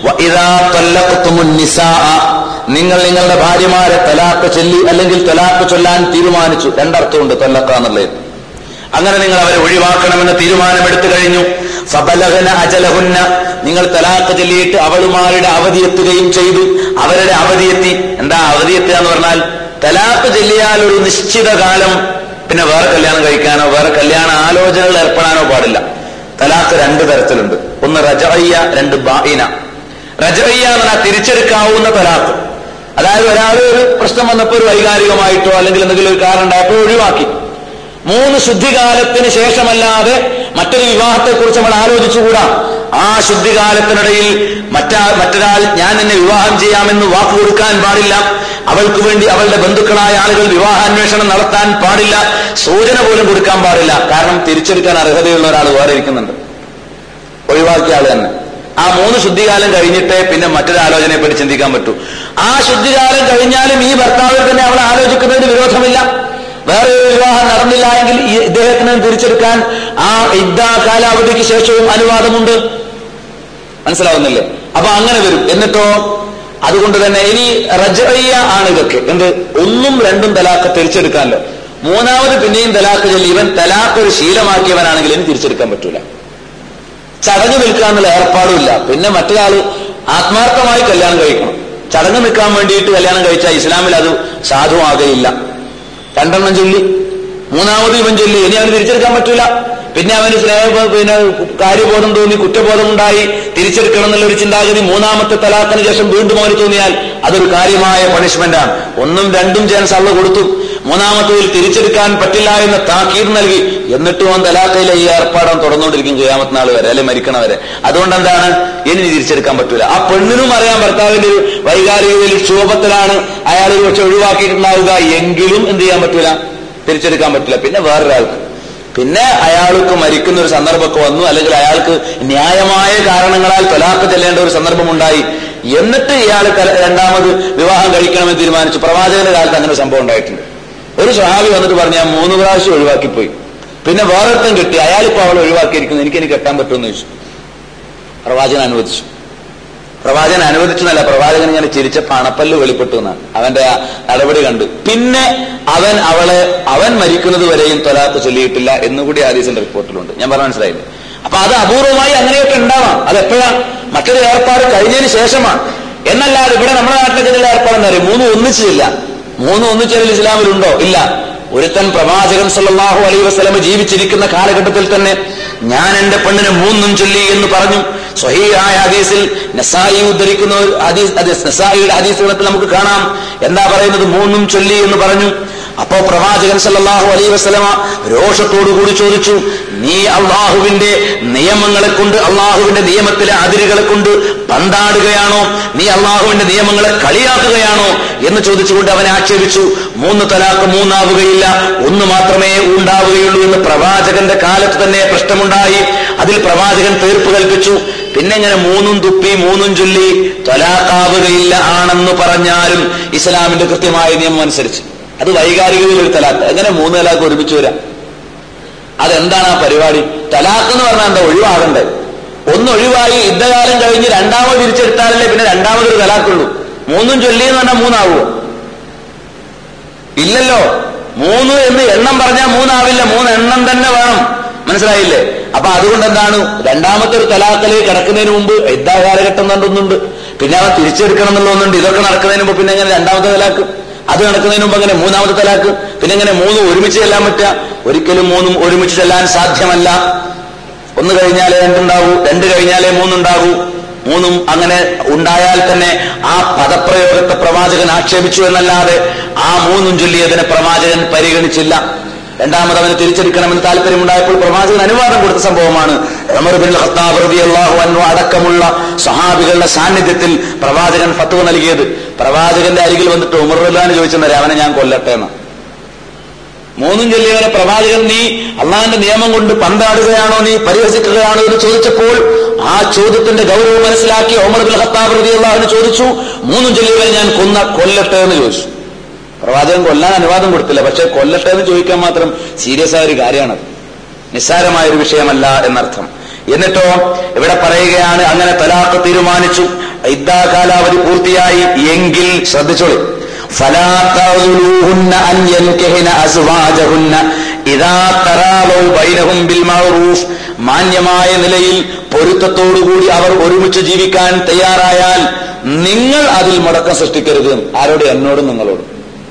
നിങ്ങൾ നിങ്ങളുടെ ഭാര്യമാരെ തലാക്ക് ചൊല്ലി അല്ലെങ്കിൽ തലാക്ക് ചൊല്ലാൻ തീരുമാനിച്ചു രണ്ടർത്ഥമുണ്ട് തല്ലക്ക എന്നുള്ളത് അങ്ങനെ നിങ്ങൾ അവരെ ഒഴിവാക്കണമെന്ന് തീരുമാനമെടുത്തു കഴിഞ്ഞു ഫബലഹന അജലഹുന്ന നിങ്ങൾ തലാഖ് ചൊല്ലിയിട്ട് അവളുമാരുടെ അവധി എത്തുകയും ചെയ്തു അവരുടെ അവധി എത്തി എന്താ അവധി എത്തുക എന്ന് പറഞ്ഞാൽ തലാഖ് ചൊല്ലിയാൽ ഒരു നിശ്ചിത കാലം പിന്നെ വേറെ കല്യാണം കഴിക്കാനോ വേറെ കല്യാണ ആലോചനകൾ ഏർപ്പെടാനോ പാടില്ല തലാഖ് രണ്ട് തരത്തിലുണ്ട് ഒന്ന് റജയ്യ രണ്ട് ബായിന റജയ്യ എന്ന് പറഞ്ഞാൽ തിരിച്ചെടുക്കാവുന്ന തലാഖ് അതായത് ഒരാൾ ഒരു പ്രശ്നം വന്നപ്പോൾ ഒരു വൈകാരികമായിട്ടോ അല്ലെങ്കിൽ എന്തെങ്കിലും ഒരു കാരണം ഉണ്ടായപ്പോൾ ഒഴിവാക്കി മൂന്ന് ശുദ്ധികാലത്തിന് ശേഷമല്ലാതെ മറ്റൊരു വിവാഹത്തെക്കുറിച്ച് നമ്മൾ ആലോചിച്ചുകൂടാ ആ ശുദ്ധികാലത്തിനിടയിൽ മറ്റാ മറ്റൊരാൾ ഞാൻ നിന്നെ വിവാഹം ചെയ്യാമെന്ന് വാക്ക് കൊടുക്കാൻ പാടില്ല അവൾക്ക് വേണ്ടി അവളുടെ ബന്ധുക്കളായ ആളുകൾ വിവാഹാന്വേഷണം നടത്താൻ പാടില്ല സൂചന പോലും കൊടുക്കാൻ പാടില്ല കാരണം തിരിച്ചെടുക്കാൻ അർഹതയുള്ള ഒരാൾ വേറെ ഇരിക്കുന്നുണ്ട് ഒഴിവാക്കിയ ആൾ തന്നെ ആ മൂന്ന് ശുദ്ധികാലം കഴിഞ്ഞിട്ടേ പിന്നെ മറ്റൊരു ആലോചനയെ പറ്റി ചിന്തിക്കാൻ പറ്റൂ ആ ശുദ്ധികാലം കഴിഞ്ഞാലും ഈ ഭർത്താവിൽ തന്നെ അവൾ ആലോചിക്കുന്നതിന് വിരോധമില്ല വേറെ ഒരു വിവാഹം നടന്നില്ല എങ്കിൽ ഈ ഇദ്ദേഹത്തിന് തിരിച്ചെടുക്കാൻ ആ യുദ്ധ കാലാവധിക്ക് ശേഷവും അനുവാദമുണ്ട് മനസ്സിലാവുന്നില്ലേ അപ്പൊ അങ്ങനെ വരും എന്നിട്ടോ അതുകൊണ്ട് തന്നെ ഇനി റജയ്യ ആണ് ഇതൊക്കെ എന്ത് ഒന്നും രണ്ടും തലാക്ക് തിരിച്ചെടുക്കാമല്ലോ മൂന്നാമത് പിന്നെയും തലാക്ക് ചൊല്ലി ഇവൻ തലാക്ക് ഒരു ശീലമാക്കിയവനാണെങ്കിൽ ഇനി തിരിച്ചെടുക്കാൻ പറ്റൂല ചടങ്ങ് നിൽക്കാന്നുള്ള ഏർപ്പാടുമില്ല പിന്നെ മറ്റൊരാള് ആത്മാർത്ഥമായി കല്യാണം കഴിക്കണം ചടങ്ങ് നിൽക്കാൻ വേണ്ടിയിട്ട് കല്യാണം കഴിച്ചാൽ ഇസ്ലാമിൽ അത് സാധുവാകയില്ല രണ്ടെണ്ണം ചൊല്ലി മൂന്നാമത് ഇവൻ ചൊല്ലി ഇനി അവന് തിരിച്ചെടുക്കാൻ പറ്റൂല പിന്നെ അവന് സ്നേഹ പിന്നെ കാര്യബോധം തോന്നി കുറ്റബോധം ഉണ്ടായി തിരിച്ചെടുക്കണം എന്നുള്ള ഒരു ചിന്താഗതി മൂന്നാമത്തെ തലാഖിന് ശേഷം വീണ്ടും അവന് തോന്നിയാൽ അതൊരു കാര്യമായ പണിഷ്മെന്റ് ആണ് ഒന്നും രണ്ടും ചാൻസ് അള്ള കൊടുത്തു മൂന്നാമത്തേതിൽ തിരിച്ചെടുക്കാൻ പറ്റില്ല എന്ന് താക്കീത് നൽകി എന്നിട്ടും അവൻ തലാഖയിലെ ഈ ഏർപ്പാടം തുടർന്നുകൊണ്ടിരിക്കും ചെയ്യാമത്തെ നാൾ വരെ അല്ലെ മരിക്കണവരെ അതുകൊണ്ട് എന്താണ് ഇനി തിരിച്ചെടുക്കാൻ പറ്റൂല ആ പെണ്ണിനും അറിയാം ഭർത്താവിന്റെ ഒരു വൈകാരിക ക്ഷോഭത്തിലാണ് അയാൾ ഒരു പക്ഷെ ഒഴിവാക്കിയിട്ടുണ്ടാവുക എങ്കിലും എന്ത് ചെയ്യാൻ പറ്റൂല തിരിച്ചെടുക്കാൻ പറ്റില്ല പിന്നെ വേറൊരാൾക്ക് പിന്നെ അയാൾക്ക് മരിക്കുന്ന ഒരു സന്ദർഭമൊക്കെ വന്നു അല്ലെങ്കിൽ അയാൾക്ക് ന്യായമായ കാരണങ്ങളാൽ തലാക്ക് ചെല്ലേണ്ട ഒരു സന്ദർഭമുണ്ടായി എന്നിട്ട് ഇയാൾ രണ്ടാമത് വിവാഹം കഴിക്കണമെന്ന് തീരുമാനിച്ചു പ്രവാചകന്റെ കാലത്ത് അങ്ങനെ ഒരു സംഭവം ഉണ്ടായിട്ടുണ്ട് ഒരു സ്വഹാബി വന്നിട്ട് പറഞ്ഞു ഞാൻ മൂന്ന് പ്രാവശ്യം ഒഴിവാക്കിപ്പോയി പിന്നെ വേറൊരുത്തം കിട്ടി അയാളിപ്പോ അവൾ ഒഴിവാക്കിയിരിക്കുന്നു എനിക്ക് എനിക്ക് കെട്ടാൻ പറ്റുമെന്ന് ചോദിച്ചു പ്രവാചകൻ അനുവദിച്ചു പ്രവാചകൻ അനുവദിച്ചെന്നല്ല പ്രവാചകൻ ഇങ്ങനെ ചിരിച്ച പണപ്പല്ല് വെളിപ്പെട്ടു എന്നാണ് അവന്റെ ആ നടപടി കണ്ട് പിന്നെ അവൻ അവളെ അവൻ മരിക്കുന്നത് വരെയും തൊലാത്ത് ചൊല്ലിയിട്ടില്ല എന്നുകൂടി ആദീസിന്റെ റിപ്പോർട്ടിലുണ്ട് ഞാൻ പറഞ്ഞ മനസ്സിലായില്ലേ അപ്പൊ അത് അപൂർവമായി അങ്ങനെയൊക്കെ ഉണ്ടാവാം അത് എപ്പോഴാണ് മറ്റൊരു ഏർപ്പാട് കഴിഞ്ഞതിന് ശേഷമാണ് എന്നല്ലാതെ ഇവിടെ നമ്മുടെ നാട്ടിലെ ചില ഏർപ്പാടെന്ന് പറയും മൂന്ന് ഒന്നിച്ചില്ല മൂന്ന് ഒന്നിച്ചതിൽ ഇസ്ലാമിലുണ്ടോ ഇല്ല ഒരുത്തൻ പ്രവാചകൻ സല്ലല്ലാഹു അലൈഹി വസല്ലമ ജീവിച്ചിരിക്കുന്ന കാലഘട്ടത്തിൽ തന്നെ ഞാൻ എന്റെ പെണ്ണിന് മൂന്നും ചൊല്ലി എന്ന് പറഞ്ഞു സ്വഹീഹായ ഹദീസിൽ നസായി ഉദ്ധരിക്കുന്ന ഒരു ഹദീസ് അത് നസായിയുടെ ഹദീസുകളത്തിൽ നമുക്ക് കാണാം എന്താ പറയുന്നത് മൂന്നും ചൊല്ലി എന്ന് പറഞ്ഞു അപ്പോ പ്രവാചകൻ സല്ലല്ലാഹു അലൈഹി വസല്ലമ രോഷത്തോടു കൂടി ചോദിച്ചു നീ അള്ളാഹുവിന്റെ നിയമങ്ങളെ കൊണ്ട് അള്ളാഹുവിന്റെ നിയമത്തിലെ അതിരുകളെ കൊണ്ട് പന്താടുകയാണോ നീ അള്ളാഹുവിന്റെ നിയമങ്ങളെ കളിയാക്കുകയാണോ എന്ന് ചോദിച്ചുകൊണ്ട് അവനെ ആക്ഷേപിച്ചു മൂന്ന് തലാക്ക് മൂന്നാവുകയില്ല ഒന്ന് മാത്രമേ ഉണ്ടാവുകയുള്ളൂ എന്ന് പ്രവാചകന്റെ കാലത്ത് തന്നെ പ്രശ്നമുണ്ടായി അതിൽ പ്രവാചകൻ തീർപ്പ് കൽപ്പിച്ചു പിന്നെ ഇങ്ങനെ മൂന്നും തുപ്പി മൂന്നും ചൊല്ലി തലാക്കാവുകയില്ല ആണെന്ന് പറഞ്ഞാലും ഇസ്ലാമിന്റെ കൃത്യമായ നിയമം അനുസരിച്ച് അത് വൈകാരികതയിൽ ഒരു തലാക്ക് എങ്ങനെ മൂന്ന് തലാക്ക് ഒരുമിച്ച് വരാം അതെന്താണ് ആ പരിപാടി തലാക്ക് എന്ന് പറഞ്ഞാൽ എന്താ ഒഴിവാകണ്ടേ ഒന്ന് ഒഴിവായി യുദ്ധകാലം കഴിഞ്ഞ് രണ്ടാമത് തിരിച്ചെടുത്താലല്ലേ പിന്നെ രണ്ടാമതൊരു തലാക്കുള്ളൂ മൂന്നും ചൊല്ലി എന്ന് പറഞ്ഞാൽ മൂന്നാവുമോ ഇല്ലല്ലോ മൂന്ന് എന്ന് എണ്ണം പറഞ്ഞാൽ മൂന്നാവില്ല മൂന്ന് എണ്ണം തന്നെ വേണം മനസ്സിലായില്ലേ അപ്പൊ അതുകൊണ്ട് എന്താണ് രണ്ടാമത്തെ ഒരു തലാക്കല് കിടക്കുന്നതിന് മുമ്പ് യുദ്ധ കാലഘട്ടം കണ്ടൊന്നുണ്ട് പിന്നെ അവൻ തിരിച്ചെടുക്കണം എന്നുള്ളതൊന്നുണ്ട് ഇതൊക്കെ നടക്കുന്നതിന് മുമ്പ് പിന്നെ എങ്ങനെ രണ്ടാമത്തെ തലാക്ക് അത് നടക്കുന്നതിന് മുമ്പ് അങ്ങനെ മൂന്നാമത്തെ തലാക്ക് പിന്നെ എങ്ങനെ മൂന്ന് ഒരുമിച്ച് ചെല്ലാൻ പറ്റുക ഒരിക്കലും മൂന്നും ഒരുമിച്ച് ചെല്ലാൻ സാധ്യമല്ല ഒന്ന് കഴിഞ്ഞാലേ രണ്ടുണ്ടാവൂ രണ്ട് കഴിഞ്ഞാലേ മൂന്നുണ്ടാകൂ മൂന്നും അങ്ങനെ ഉണ്ടായാൽ തന്നെ ആ പദപ്രയോഗത്തെ പ്രവാചകൻ ആക്ഷേപിച്ചു എന്നല്ലാതെ ആ മൂന്നും ചൊല്ലിയതിനെ പ്രവാചകൻ പരിഗണിച്ചില്ല രണ്ടാമത് അവന് തിരിച്ചെടുക്കണമെന്ന് താല്പര്യമുണ്ടായപ്പോൾ പ്രവാചകൻ അനുവാദം കൊടുത്ത സംഭവമാണ് ഉമർ ബിൻ ഖത്താബ് റളിയല്ലാഹു അൻഹു അടക്കമുള്ള സഹാബികളുടെ സാന്നിധ്യത്തിൽ പ്രവാചകൻ ഫത്വ നൽകിയത് പ്രവാചകന്റെ അരികിൽ വന്നിട്ട് ഉമർ റഹ്ലാൻ ചോദിച്ചെന്നല്ലേ അവനെ ഞാൻ കൊല്ലട്ടെ എന്ന് മൂന്നും ചൊല്ലിയവനെ പ്രവാചകൻ നീ അള്ളാഹിന്റെ നിയമം കൊണ്ട് പന്താടുകയാണോ നീ പരിഹസിക്കുകയാണോ എന്ന് ചോദിച്ചപ്പോൾ ആ ചോദ്യത്തിന്റെ ഗൗരവം മനസ്സിലാക്കി ഒമർ ബിൻ ഖത്താബ് റളിയല്ലാഹു ചോദിച്ചു മൂന്നും ചൊല്ലിയവനെ ഞാൻ കൊന്ന കൊല്ലട്ടെ എന്ന് ചോദിച്ചു പ്രവാചകൻ കൊല്ലാൻ അനുവാദം കൊടുത്തില്ല പക്ഷെ കൊല്ലട്ടെ എന്ന് ചോദിക്കാൻ മാത്രം സീരിയസ് ആയ ഒരു കാര്യമാണത് നിസ്സാരമായ ഒരു വിഷയമല്ല എന്നർത്ഥം എന്നിട്ടോ ഇവിടെ പറയുകയാണ് അങ്ങനെ തലാഖ് തീരുമാനിച്ചു ഇദ്ദാ കാലാവധി പൂർത്തിയായി എങ്കിൽ ശ്രദ്ധിച്ചോളി فلا تعذلوهن أن ينكحن أزواجهن ഇതാ തറാലോ ബൈനഹും ബിൽ മഅറൂഫ് മാന്യമായ നിലയിൽ പൊരുത്തത്തോടുകൂടി അവർ ഒരുമിച്ച് ജീവിക്കാൻ തയ്യാറായാൽ നിങ്ങൾ അതിൽ മുടക്കം സൃഷ്ടിക്കരുത് ആരോട് എന്നോടും നിങ്ങളോടും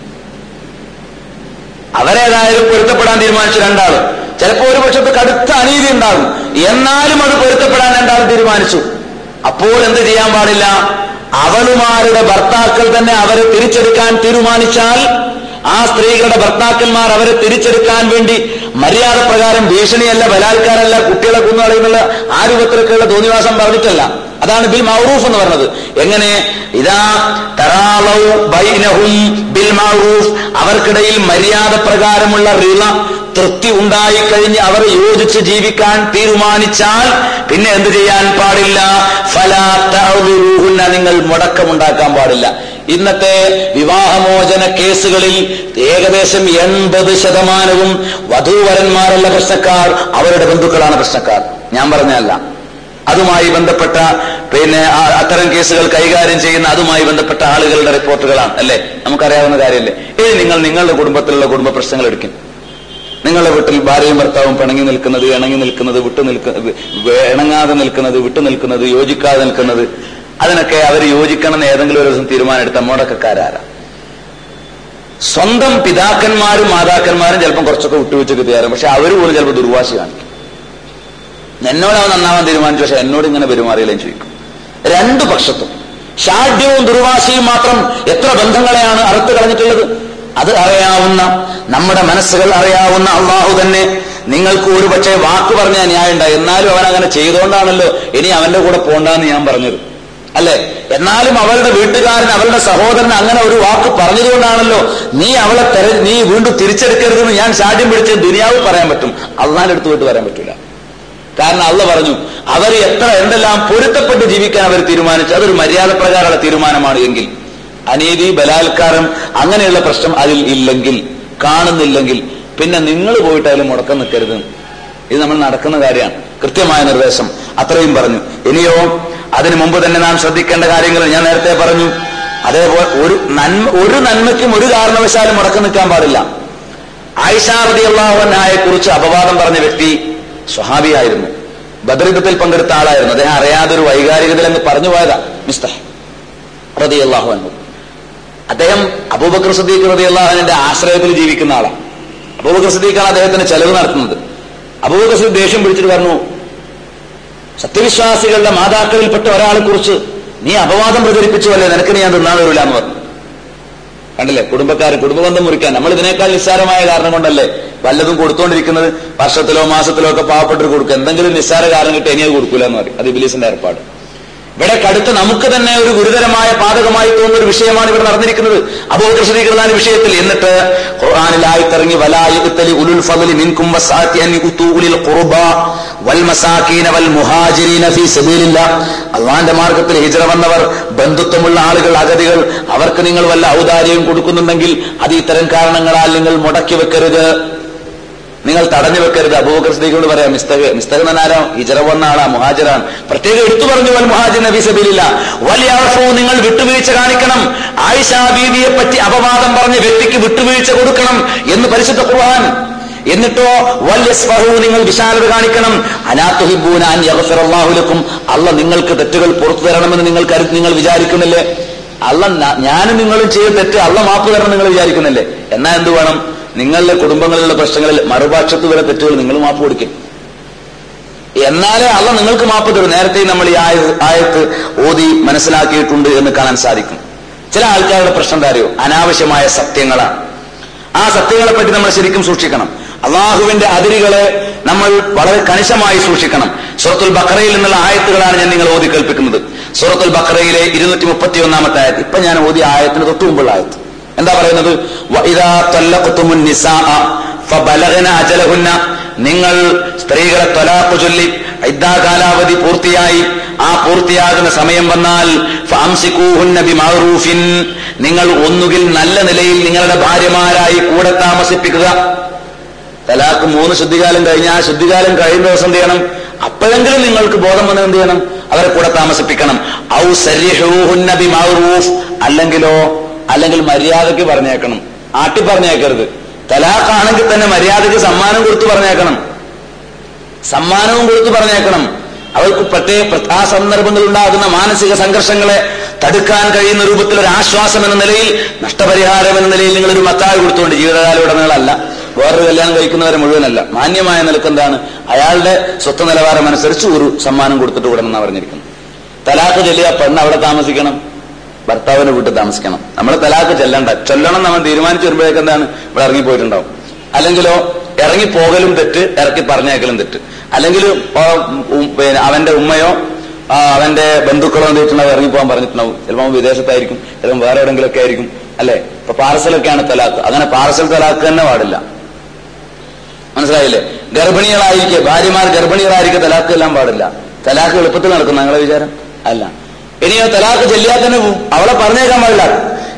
അവരേതായാലും പൊരുത്തപ്പെടാൻ തീരുമാനിച്ചു രണ്ടാളും ചിലപ്പോൾ ഒരു പക്ഷത്ത് കടുത്ത അനീതി ഉണ്ടാകും എന്നാലും അത് പൊരുത്തപ്പെടാൻ രണ്ടാളും തീരുമാനിച്ചു അപ്പോൾ എന്ത് ചെയ്യാൻ പാടില്ല അവളുമാരുടെ ഭർത്താക്കൾ തന്നെ അവരെ തിരിച്ചെടുക്കാൻ തീരുമാനിച്ചാൽ ആ സ്ത്രീകളുടെ ഭർത്താക്കന്മാർ അവരെ തിരിച്ചെടുക്കാൻ വേണ്ടി മര്യാദ പ്രകാരം ഭീഷണിയല്ല ബലാത്കാരമല്ല കുട്ടികളെ കുന്നുകളയുന്നുള്ള ആ രൂപത്തിലൊക്കെയുള്ള തോന്നിവാസം പറഞ്ഞിട്ടല്ല അതാണ് ബിൽ മൗറൂഫ് എന്ന് പറഞ്ഞത് എങ്ങനെ ഇതാ തറാളൗ ബൈനഹും ബിൽ മൗറൂഫ് അവർക്കിടയിൽ മര്യാദ പ്രകാരമുള്ള റിള തൃപ്തി ഉണ്ടായിക്കഴിഞ്ഞ് അവർ യോജിച്ച് ജീവിക്കാൻ തീരുമാനിച്ചാൽ പിന്നെ എന്ത് ചെയ്യാൻ പാടില്ല ഫലാത്തൂഹുന്ന നിങ്ങൾ മുടക്കമുണ്ടാക്കാൻ പാടില്ല ഇന്നത്തെ വിവാഹമോചന കേസുകളിൽ ഏകദേശം എൺപത് ശതമാനവും വധൂവരന്മാരല്ല പ്രശ്നക്കാർ അവരുടെ ബന്ധുക്കളാണ് പ്രശ്നക്കാർ ഞാൻ പറഞ്ഞല്ല അതുമായി ബന്ധപ്പെട്ട പിന്നെ ആ- അത്തരം കേസുകൾ കൈകാര്യം ചെയ്യുന്ന അതുമായി ബന്ധപ്പെട്ട ആളുകളുടെ റിപ്പോർട്ടുകളാണ് അല്ലേ നമുക്കറിയാവുന്ന കാര്യമല്ലേ ഇനി നിങ്ങൾ നിങ്ങളുടെ കുടുംബത്തിലുള്ള കുടുംബ പ്രശ്നങ്ങൾ എടുക്കും നിങ്ങളുടെ വീട്ടിൽ ഭാര്യയും ഭർത്താവും പിണങ്ങി നിൽക്കുന്നത് ഇണങ്ങി നിൽക്കുന്നത് വിട്ടു നിൽക്കുന്നത് ഇണങ്ങാതെ നിൽക്കുന്നത് വിട്ടു നിൽക്കുന്നത് യോജിക്കാതെ നിൽക്കുന്നത് അതിനൊക്കെ അവർ യോജിക്കണമെന്ന് ഏതെങ്കിലും ഒരു ദിവസം തീരുമാനം എടുത്ത മുടക്കക്കാരാരാ സ്വന്തം പിതാക്കന്മാരും മാതാക്കന്മാരും ചിലപ്പം കുറച്ചൊക്കെ വിട്ടുവീഴ്ചക്ക് തയ്യാറും പക്ഷെ അവർ പോലും ചിലപ്പോൾ ദുർവാശി കാണിക്കും എന്നോട് അവൻ നന്നാവാൻ തീരുമാനിച്ചു പക്ഷെ എന്നോട് ഇങ്ങനെ പെരുമാറിയില്ലെന്ന് ചോദിക്കും രണ്ടു പക്ഷത്തും ഷാഢ്യവും ദുർവാശിയും മാത്രം എത്ര ബന്ധങ്ങളെയാണ് അറുത്ത് കളഞ്ഞിട്ടുള്ളത് അത് അറിയാവുന്ന നമ്മുടെ മനസ്സുകൾ അറിയാവുന്ന അള്ളാഹു തന്നെ നിങ്ങൾക്ക് ഒരു പക്ഷേ വാക്ക് പറഞ്ഞ ന്യായം ഉണ്ടായി എന്നാലും അവൻ അങ്ങനെ ചെയ്തുകൊണ്ടാണല്ലോ ഇനി അവന്റെ കൂടെ പോണ്ടെന്ന് ഞാൻ പറഞ്ഞത് അല്ലെ എന്നാലും അവളുടെ വീട്ടുകാരൻ അവളുടെ സഹോദരൻ അങ്ങനെ ഒരു വാക്ക് പറഞ്ഞതുകൊണ്ടാണല്ലോ നീ അവളെ തെര നീ വീണ്ടും തിരിച്ചെടുക്കരുതെന്ന് ഞാൻ ഷാഠ്യം പിടിച്ച് ദുനിയാവ് പറയാൻ പറ്റും അള്ളാന്റെ അടുത്ത് പോയിട്ട് പറയാൻ പറ്റൂല കാരണം അള്ള പറഞ്ഞു അവർ എത്ര എന്തെല്ലാം പൊരുത്തപ്പെട്ട് ജീവിക്കാൻ അവർ തീരുമാനിച്ചു അതൊരു മര്യാദ പ്രകാരമുള്ള തീരുമാനമാണ് എങ്കിൽ അനീതി ബലാത്കാരം അങ്ങനെയുള്ള പ്രശ്നം അതിൽ ഇല്ലെങ്കിൽ കാണുന്നില്ലെങ്കിൽ പിന്നെ നിങ്ങൾ പോയിട്ട് അതിൽ മുടക്കം നിൽക്കരുത് ഇത് നമ്മൾ നടക്കുന്ന കാര്യമാണ് കൃത്യമായ നിർദ്ദേശം അത്രയും പറഞ്ഞു ഇനിയോ അതിനു മുമ്പ് തന്നെ നാം ശ്രദ്ധിക്കേണ്ട കാര്യങ്ങൾ ഞാൻ നേരത്തെ പറഞ്ഞു അതേപോലെ ഒരു നന്മ ഒരു നന്മയ്ക്കും ഒരു കാരണവശാലും മുടക്കം നിൽക്കാൻ പാടില്ല ആയിഷാറതി അള്ളാഹുനായെ കുറിച്ച് അപവാദം പറഞ്ഞ വ്യക്തി സ്വഹാബിയായിരുന്നു ബദറിദത്തിൽ പങ്കെടുത്ത ആളായിരുന്നു അദ്ദേഹം അറിയാതെ ഒരു വൈകാരികതയിൽ അങ്ങ് പറഞ്ഞു പോയതാ മിസ്തഹ് റതി അള്ളാഹു അൻഹു അദ്ദേഹം അബൂബക്കർ സദീഖ് റതി അള്ളാഹുവിന്റെ ആശ്രയത്തിൽ ജീവിക്കുന്ന ആളാണ് അബൂബക്കർ സദീഖാണ് അദ്ദേഹത്തിന് ചെലവ് നടത്തുന്നത് അബൂബക്കർ സദീഖ് ദേഷ്യം പിടിച്ചിട്ട് പറഞ്ഞു സത്യവിശ്വാസികളുടെ മാതാക്കളിൽപ്പെട്ട ഒരാളെ കുറിച്ച് നീ അപവാദം പ്രചരിപ്പിച്ചു അല്ലേ നിനക്ക് നീ ഞാൻ തിന്നാൻ വരില്ല എന്ന് പറഞ്ഞു കണ്ടില്ലേ കുടുംബക്കാർ കുടുംബബന്ധം മുറിക്കാൻ നമ്മൾ ഇതിനേക്കാൾ നിസ്സാരമായ കാരണം കൊണ്ടല്ലേ വല്ലതും കൊടുത്തോണ്ടിരിക്കുന്നത് വർഷത്തിലോ മാസത്തിലോ ഒക്കെ പാവപ്പെട്ടവർ കൊടുക്കുക എന്തെങ്കിലും നിസ്സാര കാരണം കിട്ടി ഇനി അത് കൊടുക്കൂല എന്ന് പറയും അത് ഇബിലീസിന്റെ ഏർപ്പാട് ഇവിടെ കടുത്ത് നമുക്ക് തന്നെ ഒരു ഗുരുതരമായ പാതകമായി തോന്നുന്ന ഒരു വിഷയമാണ് ഇവിടെ നടന്നിരിക്കുന്നത് അബോധശ്രീകൃതാന വിഷയത്തിൽ എന്നിട്ട് ഖുർആാനിലായിത്തിറങ്ങി വലായുത്തലി ഉലുൽ ഫضل മിൻകും വസാത്തി അൻ യുതു ഉലിൽ ഖുർബ വൽ മസാകീന വൽ മുഹാജിരീന ഫീ സബീലില്ലാ അള്ളാന്റെ മാർഗത്തിൽ ഹിജ്റ വന്നവർ ബന്ധുത്വമുള്ള ആളുകൾ അഗതികൾ അവർക്ക് നിങ്ങൾ വല്ല ഔദാര്യവും കൊടുക്കുന്നുണ്ടെങ്കിൽ അത് ഇത്തരം കാരണങ്ങളാൽ നിങ്ങൾ മുടക്കി വെക്കരുത് നിങ്ങൾ തടഞ്ഞു വെക്കരുത് അബൂബക്കർ സിദ്ദീഖിനോട് പറയാം മിസ്തക് മിസ്തക് എന്നാരോ ഹിജറ വന്ന ആളാ മുഹാജിറാണ് പ്രത്യേകം എടുത്തു പറഞ്ഞു വൽ മുഹാജിർ നബി സബീലില്ല വലിയ നിങ്ങൾ വിട്ടുവീഴ്ച കാണിക്കണം ആയിഷ ബീവിയെ പറ്റി അപവാദം പറഞ്ഞ വ്യക്തിക്ക് വിട്ടുവീഴ്ച കൊടുക്കണം എന്ന് പരിശുദ്ധ ഖുർആൻ എന്നിട്ടോ വല്യസ്ഫഹു നിങ്ങൾ വിശാലത കാണിക്കണം അനാത്തുഹിബൂന അൻ യഗ്ഫിറല്ലാഹുലക്കും അല്ല നിങ്ങൾക്ക് തെറ്റുകൾ പുറത്തു തരണമെന്ന് നിങ്ങൾ കരു നിങ്ങൾ വിചാരിക്കുന്നില്ലേ അല്ല ന- ഞാനും നിങ്ങളും ചെയ്ത തെറ്റ് അല്ല മാപ്പ് തരണം നിങ്ങൾ വിചാരിക്കുന്നില്ലേ എന്നാ എന്ത് വേണം നിങ്ങളുടെ കുടുംബങ്ങളിലുള്ള പ്രശ്നങ്ങളിൽ മറുപക്ഷത്ത് വരെ തെറ്റുകൾ നിങ്ങൾ മാപ്പ് കൊടുക്കും എന്നാലേ അല്ല നിങ്ങൾക്ക് മാപ്പ് തരും നേരത്തെ നമ്മൾ ഈ ആയ ആയത്ത് ഓതി മനസ്സിലാക്കിയിട്ടുണ്ട് എന്ന് കാണാൻ സാധിക്കും ചില ആൾക്കാരുടെ പ്രശ്നം എന്താ അറിയോ അനാവശ്യമായ സത്യങ്ങളാണ് ആ സത്യങ്ങളെ പറ്റി നമ്മൾ ശരിക്കും സൂക്ഷിക്കണം അള്ളാഹുവിന്റെ അതിരുകളെ നമ്മൾ വളരെ കണിശമായി സൂക്ഷിക്കണം സൂറത്തുൽ ബക്കറയിൽ നിന്നുള്ള ആയത്തുകളാണ് ഞാൻ നിങ്ങൾ ഓതി കേൾപ്പിക്കുന്നത് സൂറത്തുൽ ബക്കറയിലെ ഇരുന്നൂറ്റി മുപ്പത്തി ഒന്നാമത്തെ ആയത്ത് ഇപ്പൊ ഞാൻ ഓതിയ ആയത്തിന് തൊട്ടു മുമ്പുള്ള ആയത്ത് എന്താ പറയുന്നത് വഇദാ തല്ലഖ്തുമുൻ നിസാഅ ഫബലഗ്ന അജലഹുന്ന നിങ്ങൾ സ്ത്രീകളെ തൊലാഖ് ചൊല്ലി ഇദ്ദാ കാലാവധി പൂർത്തിയായി ആ പൂർത്തിയാകുന്ന സമയം വന്നാൽ ഫഅംസികൂഹുന്ന ബിമഅറൂഫിൻ നിങ്ങൾ ഒന്നുകിൽ നല്ല നിലയിൽ നിങ്ങളുടെ ഭാര്യമാരായി കൂടെ താമസിപ്പിക്കുക തലാക്ക് മൂന്ന് ശുദ്ധികാലം കഴിഞ്ഞ ആ ശുദ്ധികാലം കഴിയുന്ന ദിവസം എന്ത് ചെയ്യണം അപ്പോഴെങ്കിലും നിങ്ങൾക്ക് ബോധം വന്നത് എന്ത് ചെയ്യണം അവരെ കൂടെ താമസിപ്പിക്കണം ഔ സരിഹൂഹുന്ന ബിമഅറൂഫ് അല്ലെങ്കിലോ അല്ലെങ്കിൽ മര്യാദയ്ക്ക് പറഞ്ഞേക്കണം ആട്ടി പറഞ്ഞേക്കരുത് തലാഖാണെങ്കിൽ തന്നെ മര്യാദയ്ക്ക് സമ്മാനം കൊടുത്തു പറഞ്ഞേക്കണം സമ്മാനവും കൊടുത്തു പറഞ്ഞേക്കണം അവർക്ക് പ്രത്യേക ആ സന്ദർഭങ്ങളിൽ ഉണ്ടാകുന്ന മാനസിക സംഘർഷങ്ങളെ തടുക്കാൻ കഴിയുന്ന രൂപത്തിൽ ഒരു ആശ്വാസം എന്ന നിലയിൽ നഷ്ടപരിഹാരം എന്ന നിലയിൽ നിങ്ങൾ ഒരു മത്തായ കൊടുത്തുകൊണ്ട് ജീവിതകാലം ഉടനീളമല്ല വേറൊരു കല്യാണം കഴിക്കുന്നവരെ മുഴുവനല്ല മാന്യമായ നിലക്ക് എന്താണ് അയാളുടെ സ്വത്ത് നിലവാരം അനുസരിച്ച് ഒരു സമ്മാനം കൊടുത്തിട്ട് വിടണമെന്നാണ് പറഞ്ഞിരിക്കുന്നത് തലാഖ് ചൊല്ലിയ പെണ്ണ് അവിടെ താമസിക്കണം ഭർത്താവിന്റെ വീട്ടിൽ താമസിക്കണം നമ്മൾ തലാഖ് ചെല്ലണ്ട ചൊല്ലണം നമ്മൾ തീരുമാനിച്ചു വരുമ്പോഴേക്ക് എന്താണ് ഇവിടെ ഇറങ്ങിപ്പോയിട്ടുണ്ടാവും അല്ലെങ്കിലോ ഇറങ്ങി പോകലും തെറ്റ് ഇറക്കി പറഞ്ഞേക്കലും തെറ്റ് അല്ലെങ്കിൽ പിന്നെ അവന്റെ ഉമ്മയോ ആ, അവന്റെ ബന്ധുക്കളോ എന്തിട്ടുണ്ടാവും ഇറങ്ങി പോകാൻ പറഞ്ഞിട്ടുണ്ടാവും ചിലപ്പോൾ അവൻ വിദേശത്തായിരിക്കും ചിലപ്പോൾ വേറെ എവിടെങ്കിലൊക്കെ ആയിരിക്കും അല്ലെ ഇപ്പൊ പാർസലൊക്കെയാണ് തലാഖ് അങ്ങനെ പാർസൽ തലാഖ് തന്നെ പാടില്ല മനസ്സിലായില്ലേ ഗർഭിണികളായിരിക്കെ ഭാര്യമാർ ഗർഭിണികളായിരിക്കെ തലാഖ് എല്ലാം പാടില്ല തലാഖ് എളുപ്പത്തിൽ നടക്കും നിങ്ങളെ വിചാരം അല്ല ഇനിയോ തലാഖ് ചെല്ലിയാൽ തന്നെ പോവും അവളെ പറഞ്ഞേക്കാൻ പാടില്ല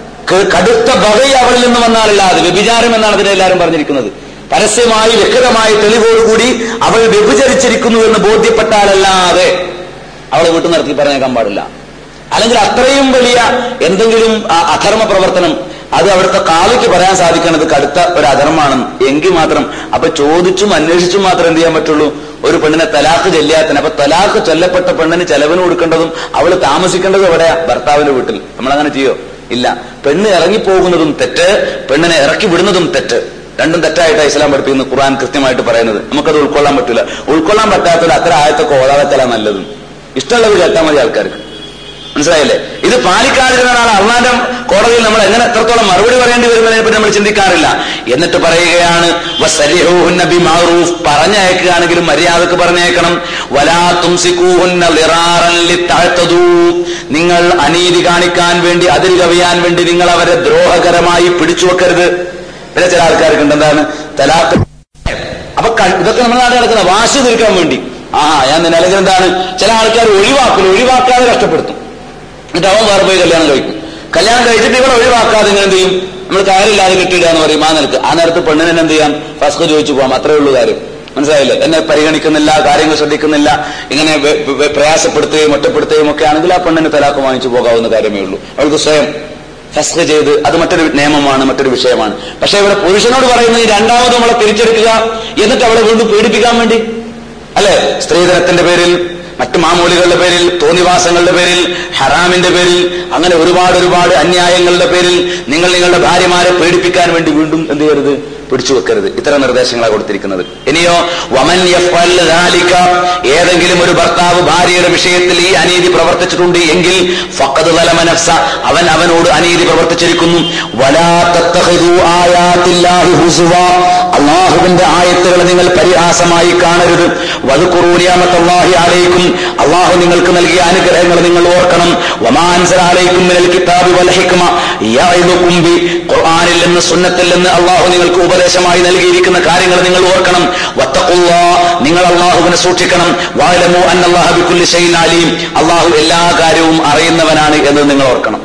ക- കടുത്ത ബകൈ അവളിൽ നിന്ന് വന്നാലല്ലാതെ വ്യഭിചാരം എന്നാണ് അതിനെ എല്ലാവരും പറഞ്ഞിരിക്കുന്നത് പരസ്യമായി വ്യക്തമായി തെളിവോടുകൂടി അവൾ വ്യഭിചരിച്ചിരിക്കുന്നു എന്ന് ബോധ്യപ്പെട്ടാലല്ലാതെ അവളെ വീട്ടിൽ നിർത്തി പറഞ്ഞേക്കാൻ പാടില്ല അല്ലെങ്കിൽ അത്രയും വലിയ എന്തെങ്കിലും ആ അധർമ്മ പ്രവർത്തനം അത് അവിടുത്തെ കാവിക്ക് പറയാൻ സാധിക്കുന്നത് കടുത്ത ഒരു അധർമ്മാണ് എങ്കിൽ മാത്രം അപ്പൊ ചോദിച്ചും അന്വേഷിച്ചും മാത്രം എന്ത് ചെയ്യാൻ പറ്റുള്ളൂ ഒരു പെണ്ണിനെ തലാഖ് ചെല്ലാത്തിന് അപ്പൊ തലാഖ് ചൊല്ലപ്പെട്ട പെണ്ണിന് ചെലവിന് കൊടുക്കേണ്ടതും അവള് താമസിക്കേണ്ടതും എവിടെയാ ഭർത്താവിന്റെ വീട്ടിൽ നമ്മളങ്ങനെ ചെയ്യോ ഇല്ല പെണ്ണ് ഇറങ്ങിപ്പോകുന്നതും തെറ്റ് പെണ്ണിനെ ഇറക്കി വിടുന്നതും തെറ്റ് രണ്ടും തെറ്റായിട്ടാണ് ഇസ്ലാം പഠിപ്പിക്കുന്ന ഖുർആൻ കൃത്യമായിട്ട് പറയുന്നത് നമുക്കത് ഉൾക്കൊള്ളാൻ പറ്റില്ല ഉൾക്കൊള്ളാൻ പറ്റാത്തൊരു അത്ര ആയത്തൊക്കെ ഓതാവത്തല നല്ലതും ഇഷ്ടമുള്ളത് കേട്ടാൽ മതി ആൾക്കാർക്ക് മനസ്സിലായില്ലേ ഇത് പാലിക്കാതിരുന്നതാണ് അള്ളാന്റെ കോടതിയിൽ നമ്മൾ എങ്ങനെ എത്രത്തോളം മറുപടി പറയേണ്ടി വരുന്നതിനെ പറ്റി നമ്മൾ ചിന്തിക്കാറില്ല എന്നിട്ട് പറയുകയാണ് വസരിഹൂഹുന്ന ബിമഅറൂഫ് പറഞ്ഞയക്കുകയാണെങ്കിലും മര്യാദക്ക് പറഞ്ഞേക്കണം വലാ തുംസിക്കൂഹുന്ന ളിറാറൻ ലിത്തഅ്തദൂ നിങ്ങൾ അനീതി കാണിക്കാൻ വേണ്ടി അതിൽ കവിയാൻ വേണ്ടി നിങ്ങൾ അവരെ ദ്രോഹകരമായി പിടിച്ചു വെക്കരുത് പിന്നെ ചില ആൾക്കാർക്ക് ഉണ്ട് എന്താണ് തലാഖ് അപ്പൊ ക- ഇതൊക്കെ നമ്മുടെ നാട്ടിൽ നടക്കുന്ന വാശി തീർക്കാൻ വേണ്ടി ആ ഞാൻ നിന്നെ അല്ലെങ്കിൽ എന്താണ് ചില ആൾക്കാർ ഒഴിവാക്കില്ല ഒഴിവാക്കാതെ കഷ്ടപ്പെടുത്തും എന്നിട്ട് അവൻ വേറെ പോയി കല്യാണം കഴിക്കും കല്യാണം കഴിച്ചിട്ട് ഇവളെ ഒഴിവാക്കാതെ ഇങ്ങനെ എന്ത് ചെയ്യും നമ്മൾ കാര്യമില്ലാതെ കിട്ടിയിടുക എന്ന് പറയും ആ നിലക്ക് ആ നേരത്ത് പെണ്ണിനെ എന്ത് ചെയ്യാം ഫസ്ക് ചോദിച്ചു പോകാം അത്രേ ഉള്ളൂ കാര്യം മനസ്സിലായില്ലേ എന്നെ പരിഗണിക്കുന്നില്ല കാര്യങ്ങൾ ശ്രദ്ധിക്കുന്നില്ല ഇങ്ങനെ വെ- വെ- പ്രയാസപ്പെടുത്തുകയും ഒറ്റപ്പെടുത്തുകയും ഒക്കെ ആണെങ്കിൽ ആ പെണ്ണിന് തലാക്ക് വാങ്ങിച്ചു പോകാവുന്ന കാര്യമേ ഉള്ളൂ അവൾക്ക് സ്വയം ഫസ്ക് ചെയ്ത് അത് മറ്റൊരു നിയമമാണ് മറ്റൊരു വിഷയമാണ് പക്ഷെ ഇവിടെ പുരുഷനോട് പറയുന്നത് ഈ രണ്ടാമത് നമ്മളെ തിരിച്ചെടുക്കുക എന്നിട്ട് അവളെ വീണ്ടും പീഡിപ്പിക്കാൻ വേണ്ടി അല്ലെ സ്ത്രീധനത്തിന്റെ പേരിൽ മറ്റു മാമൂലികളുടെ പേരിൽ തോന്നിവാസങ്ങളുടെ പേരിൽ ഹറാമിന്റെ പേരിൽ അങ്ങനെ ഒരുപാട് ഒരുപാട് അന്യായങ്ങളുടെ പേരിൽ നിങ്ങൾ നിങ്ങളുടെ ഭാര്യമാരെ പേടിപ്പിക്കാൻ വേണ്ടി വീണ്ടും എന്ത് ചെയ്യരുത് പിടിച്ചു വെക്കരുത് ഇത്തരം നിർദ്ദേശങ്ങളാണ് കൊടുത്തിരിക്കുന്നത് ഇനിയോ വമൻ യഫ്അൽ ദാലിക ഏതെങ്കിലും ഒരു ഭർത്താവ് ഭാര്യയുടെ വിഷയത്തിൽ ഈ അനീതി പ്രവർത്തിച്ചിട്ടുണ്ട് എങ്കിൽ ഫഖദ് ളലമ നഫ്സ അവൻ അവനോട് അനീതി പ്രവർത്തിച്ചിരിക്കുന്നു വലാ തത്തഖിദു ആയാത്തില്ലാഹി ഹുസുവാ അള്ളാഹുവിന്റെ ആയത്തുകൾ നിങ്ങൾ പരിഹാസമായി കാണരുത് വധുക്കുറൂ നിയമത്തല്ലാഹി അലൈക്കും അള്ളാഹു നിങ്ങൾക്ക് നൽകിയ അനുഗ്രഹങ്ങൾ നിങ്ങൾ ഓർക്കണം വമാൻസർ അലൈക്കും മിനൽ കിതാബി വൽ ഹിക്മ യഅിദുക്കും ബി ഖുർആനിൽ നിന്ന് സുന്നത്തിൽ നിന്ന് അള്ളാഹു നിങ്ങൾക്ക് ഉപദേശമായി നൽകിയിരിക്കുന്ന കാര്യങ്ങൾ നിങ്ങൾ ഓർക്കണം വത്തഖുല്ലാ നിങ്ങൾ അള്ളാഹുവിനെ സൂക്ഷിക്കണം വഅലമു അന്നല്ലാഹ ബികുല്ലി ഷൈഇൻ അലീം അള്ളാഹു എല്ലാ കാര്യവും അറിയുന്നവനാണ് എന്ന് നിങ്ങൾ ഓർക്കണം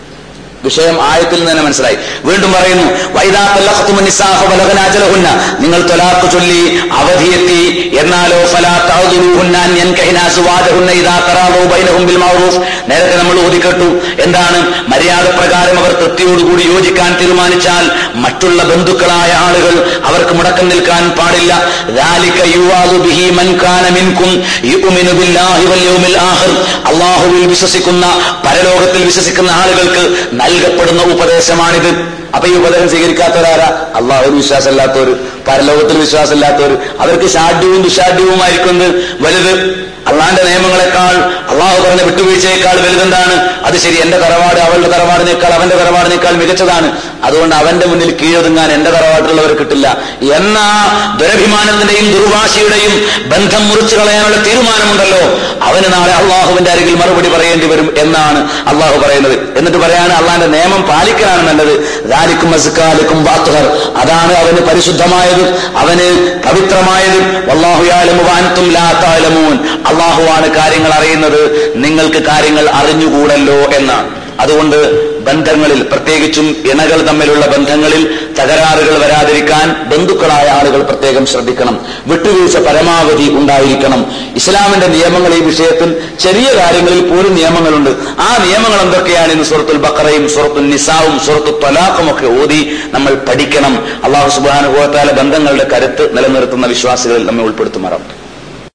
വിഷയം ആയത്തിൽ നിന്ന് തന്നെ മനസ്സിലായി വീണ്ടും പറയുന്നു വൈദാ തല്ലഖ്തുമുൻ നിസാ ഫബലഗന അജലഹുന്ന നിങ്ങൾ തലാഖ് ചൊല്ലി അവധിയെത്തി എന്നാലോ ഫലാ തഅദുലുഹുന്ന അൻ യൻകഹിന സുവാജഹുന്ന ഇദാ തറാദു ബൈനഹും ബിൽ മഅറൂഫ് നേരത്തെ നമ്മൾ ഓതിക്കെട്ടു എന്താണ് മര്യാദ പ്രകാരം അവർ തൃപ്തിയോടുകൂടി യോജിക്കാൻ തീരുമാനിച്ചാൽ മറ്റുള്ള ബന്ധുക്കളായ ആളുകൾ അവർക്ക് മുടക്കം നിൽക്കാൻ പാടില്ല ذَلِكَ يُوعَظُ بِهِ مَنْ كَانَ مِنْكُمْ يُؤْمِنُ بِاللَّهِ وَالْيَوْمِ الْآخِرِ അള്ളാഹുവിൽ വിശ്വസിക്കുന്ന പരലോകത്തിൽ വിശ്വസിക്കുന്ന ആളുകൾക്ക് നൽകപ്പെടുന്ന ഉപദേശമാണിത് അപ്പൊ ഈ ഉപദേശം സ്വീകരിക്കാത്തവരാരാ അള്ളാഹുവിൽ വിശ്വാസമില്ലാത്തവർ പരലോകത്തിൽ വിശ്വാസമില്ലാത്തവർ അവർക്ക് ഷാഢ്യവും ദുഷാഢ്യവുമായിരിക്കും എന്ത് വലുത് അള്ളാന്റെ നിയമങ്ങളെക്കാൾ അള്ളാഹു പറഞ്ഞ വിട്ടുവീഴ്ചയേക്കാൾ വലുതെന്താണ് അത് ശരി എന്റെ തറവാട് അവളുടെ തറവാടിനേക്കാൾ അവന്റെ തറവാടിനേക്കാൾ മികച്ചതാണ് അതുകൊണ്ട് അവന്റെ മുന്നിൽ കീഴൊതുങ്ങാൻ എന്റെ തറവാട്ടിലുള്ളവർ കിട്ടില്ല എന്ന ദുരഭിമാനത്തിന്റെയും ദുർവാശിയുടെയും ബന്ധം മുറിച്ചു കളയാനുള്ള തീരുമാനമുണ്ടല്ലോ അവന് നാളെ അള്ളാഹുവിന്റെ അരികിൽ മറുപടി പറയേണ്ടി വരും എന്നാണ് അള്ളാഹു പറയുന്നത് എന്നിട്ട് പറയാണ് അള്ളാന്റെ നിയമം പാലിക്കലാണ് നല്ലത് ദാലിക്കും മസ്കാലിക്കും ബാത്തുഹർ അതാണ് അവന് പരിശുദ്ധമായത് അവന് പവിത്രമായത് വല്ലാഹുയാലും വാൻതും ലാ താലമൂൻ അള്ളാഹുവാണ് കാര്യങ്ങൾ അറിയുന്നത് നിങ്ങൾക്ക് കാര്യങ്ങൾ അറിഞ്ഞുകൂടല്ലോ എന്നാണ് അതുകൊണ്ട് ബന്ധങ്ങളിൽ പ്രത്യേകിച്ചും ഇണകൾ തമ്മിലുള്ള ബന്ധങ്ങളിൽ തകരാറുകൾ വരാതിരിക്കാൻ ബന്ധുക്കളായ ആളുകൾ പ്രത്യേകം ശ്രദ്ധിക്കണം വിട്ടുവീഴ്ച പരമാവധി ഉണ്ടായിരിക്കണം ഇസ്ലാമിന്റെ നിയമങ്ങൾ ഈ വിഷയത്തിൽ ചെറിയ കാര്യങ്ങളിൽ പോലും നിയമങ്ങളുണ്ട് ആ നിയമങ്ങൾ എന്തൊക്കെയാണ് ഇന്ന് സുഹൃത്തുൽ ബക്കറയും സുഹൃത്തുൽ നിസാവും സുഹൃത്തു ത്വലാഖും ഒക്കെ ഓതി നമ്മൾ പഠിക്കണം അള്ളാഹു സുബാനുഭവത്താല ബന്ധങ്ങളുടെ കരുത്ത് നിലനിർത്തുന്ന വിശ്വാസികളിൽ നമ്മെ ഉൾപ്പെടുത്തുമാറാം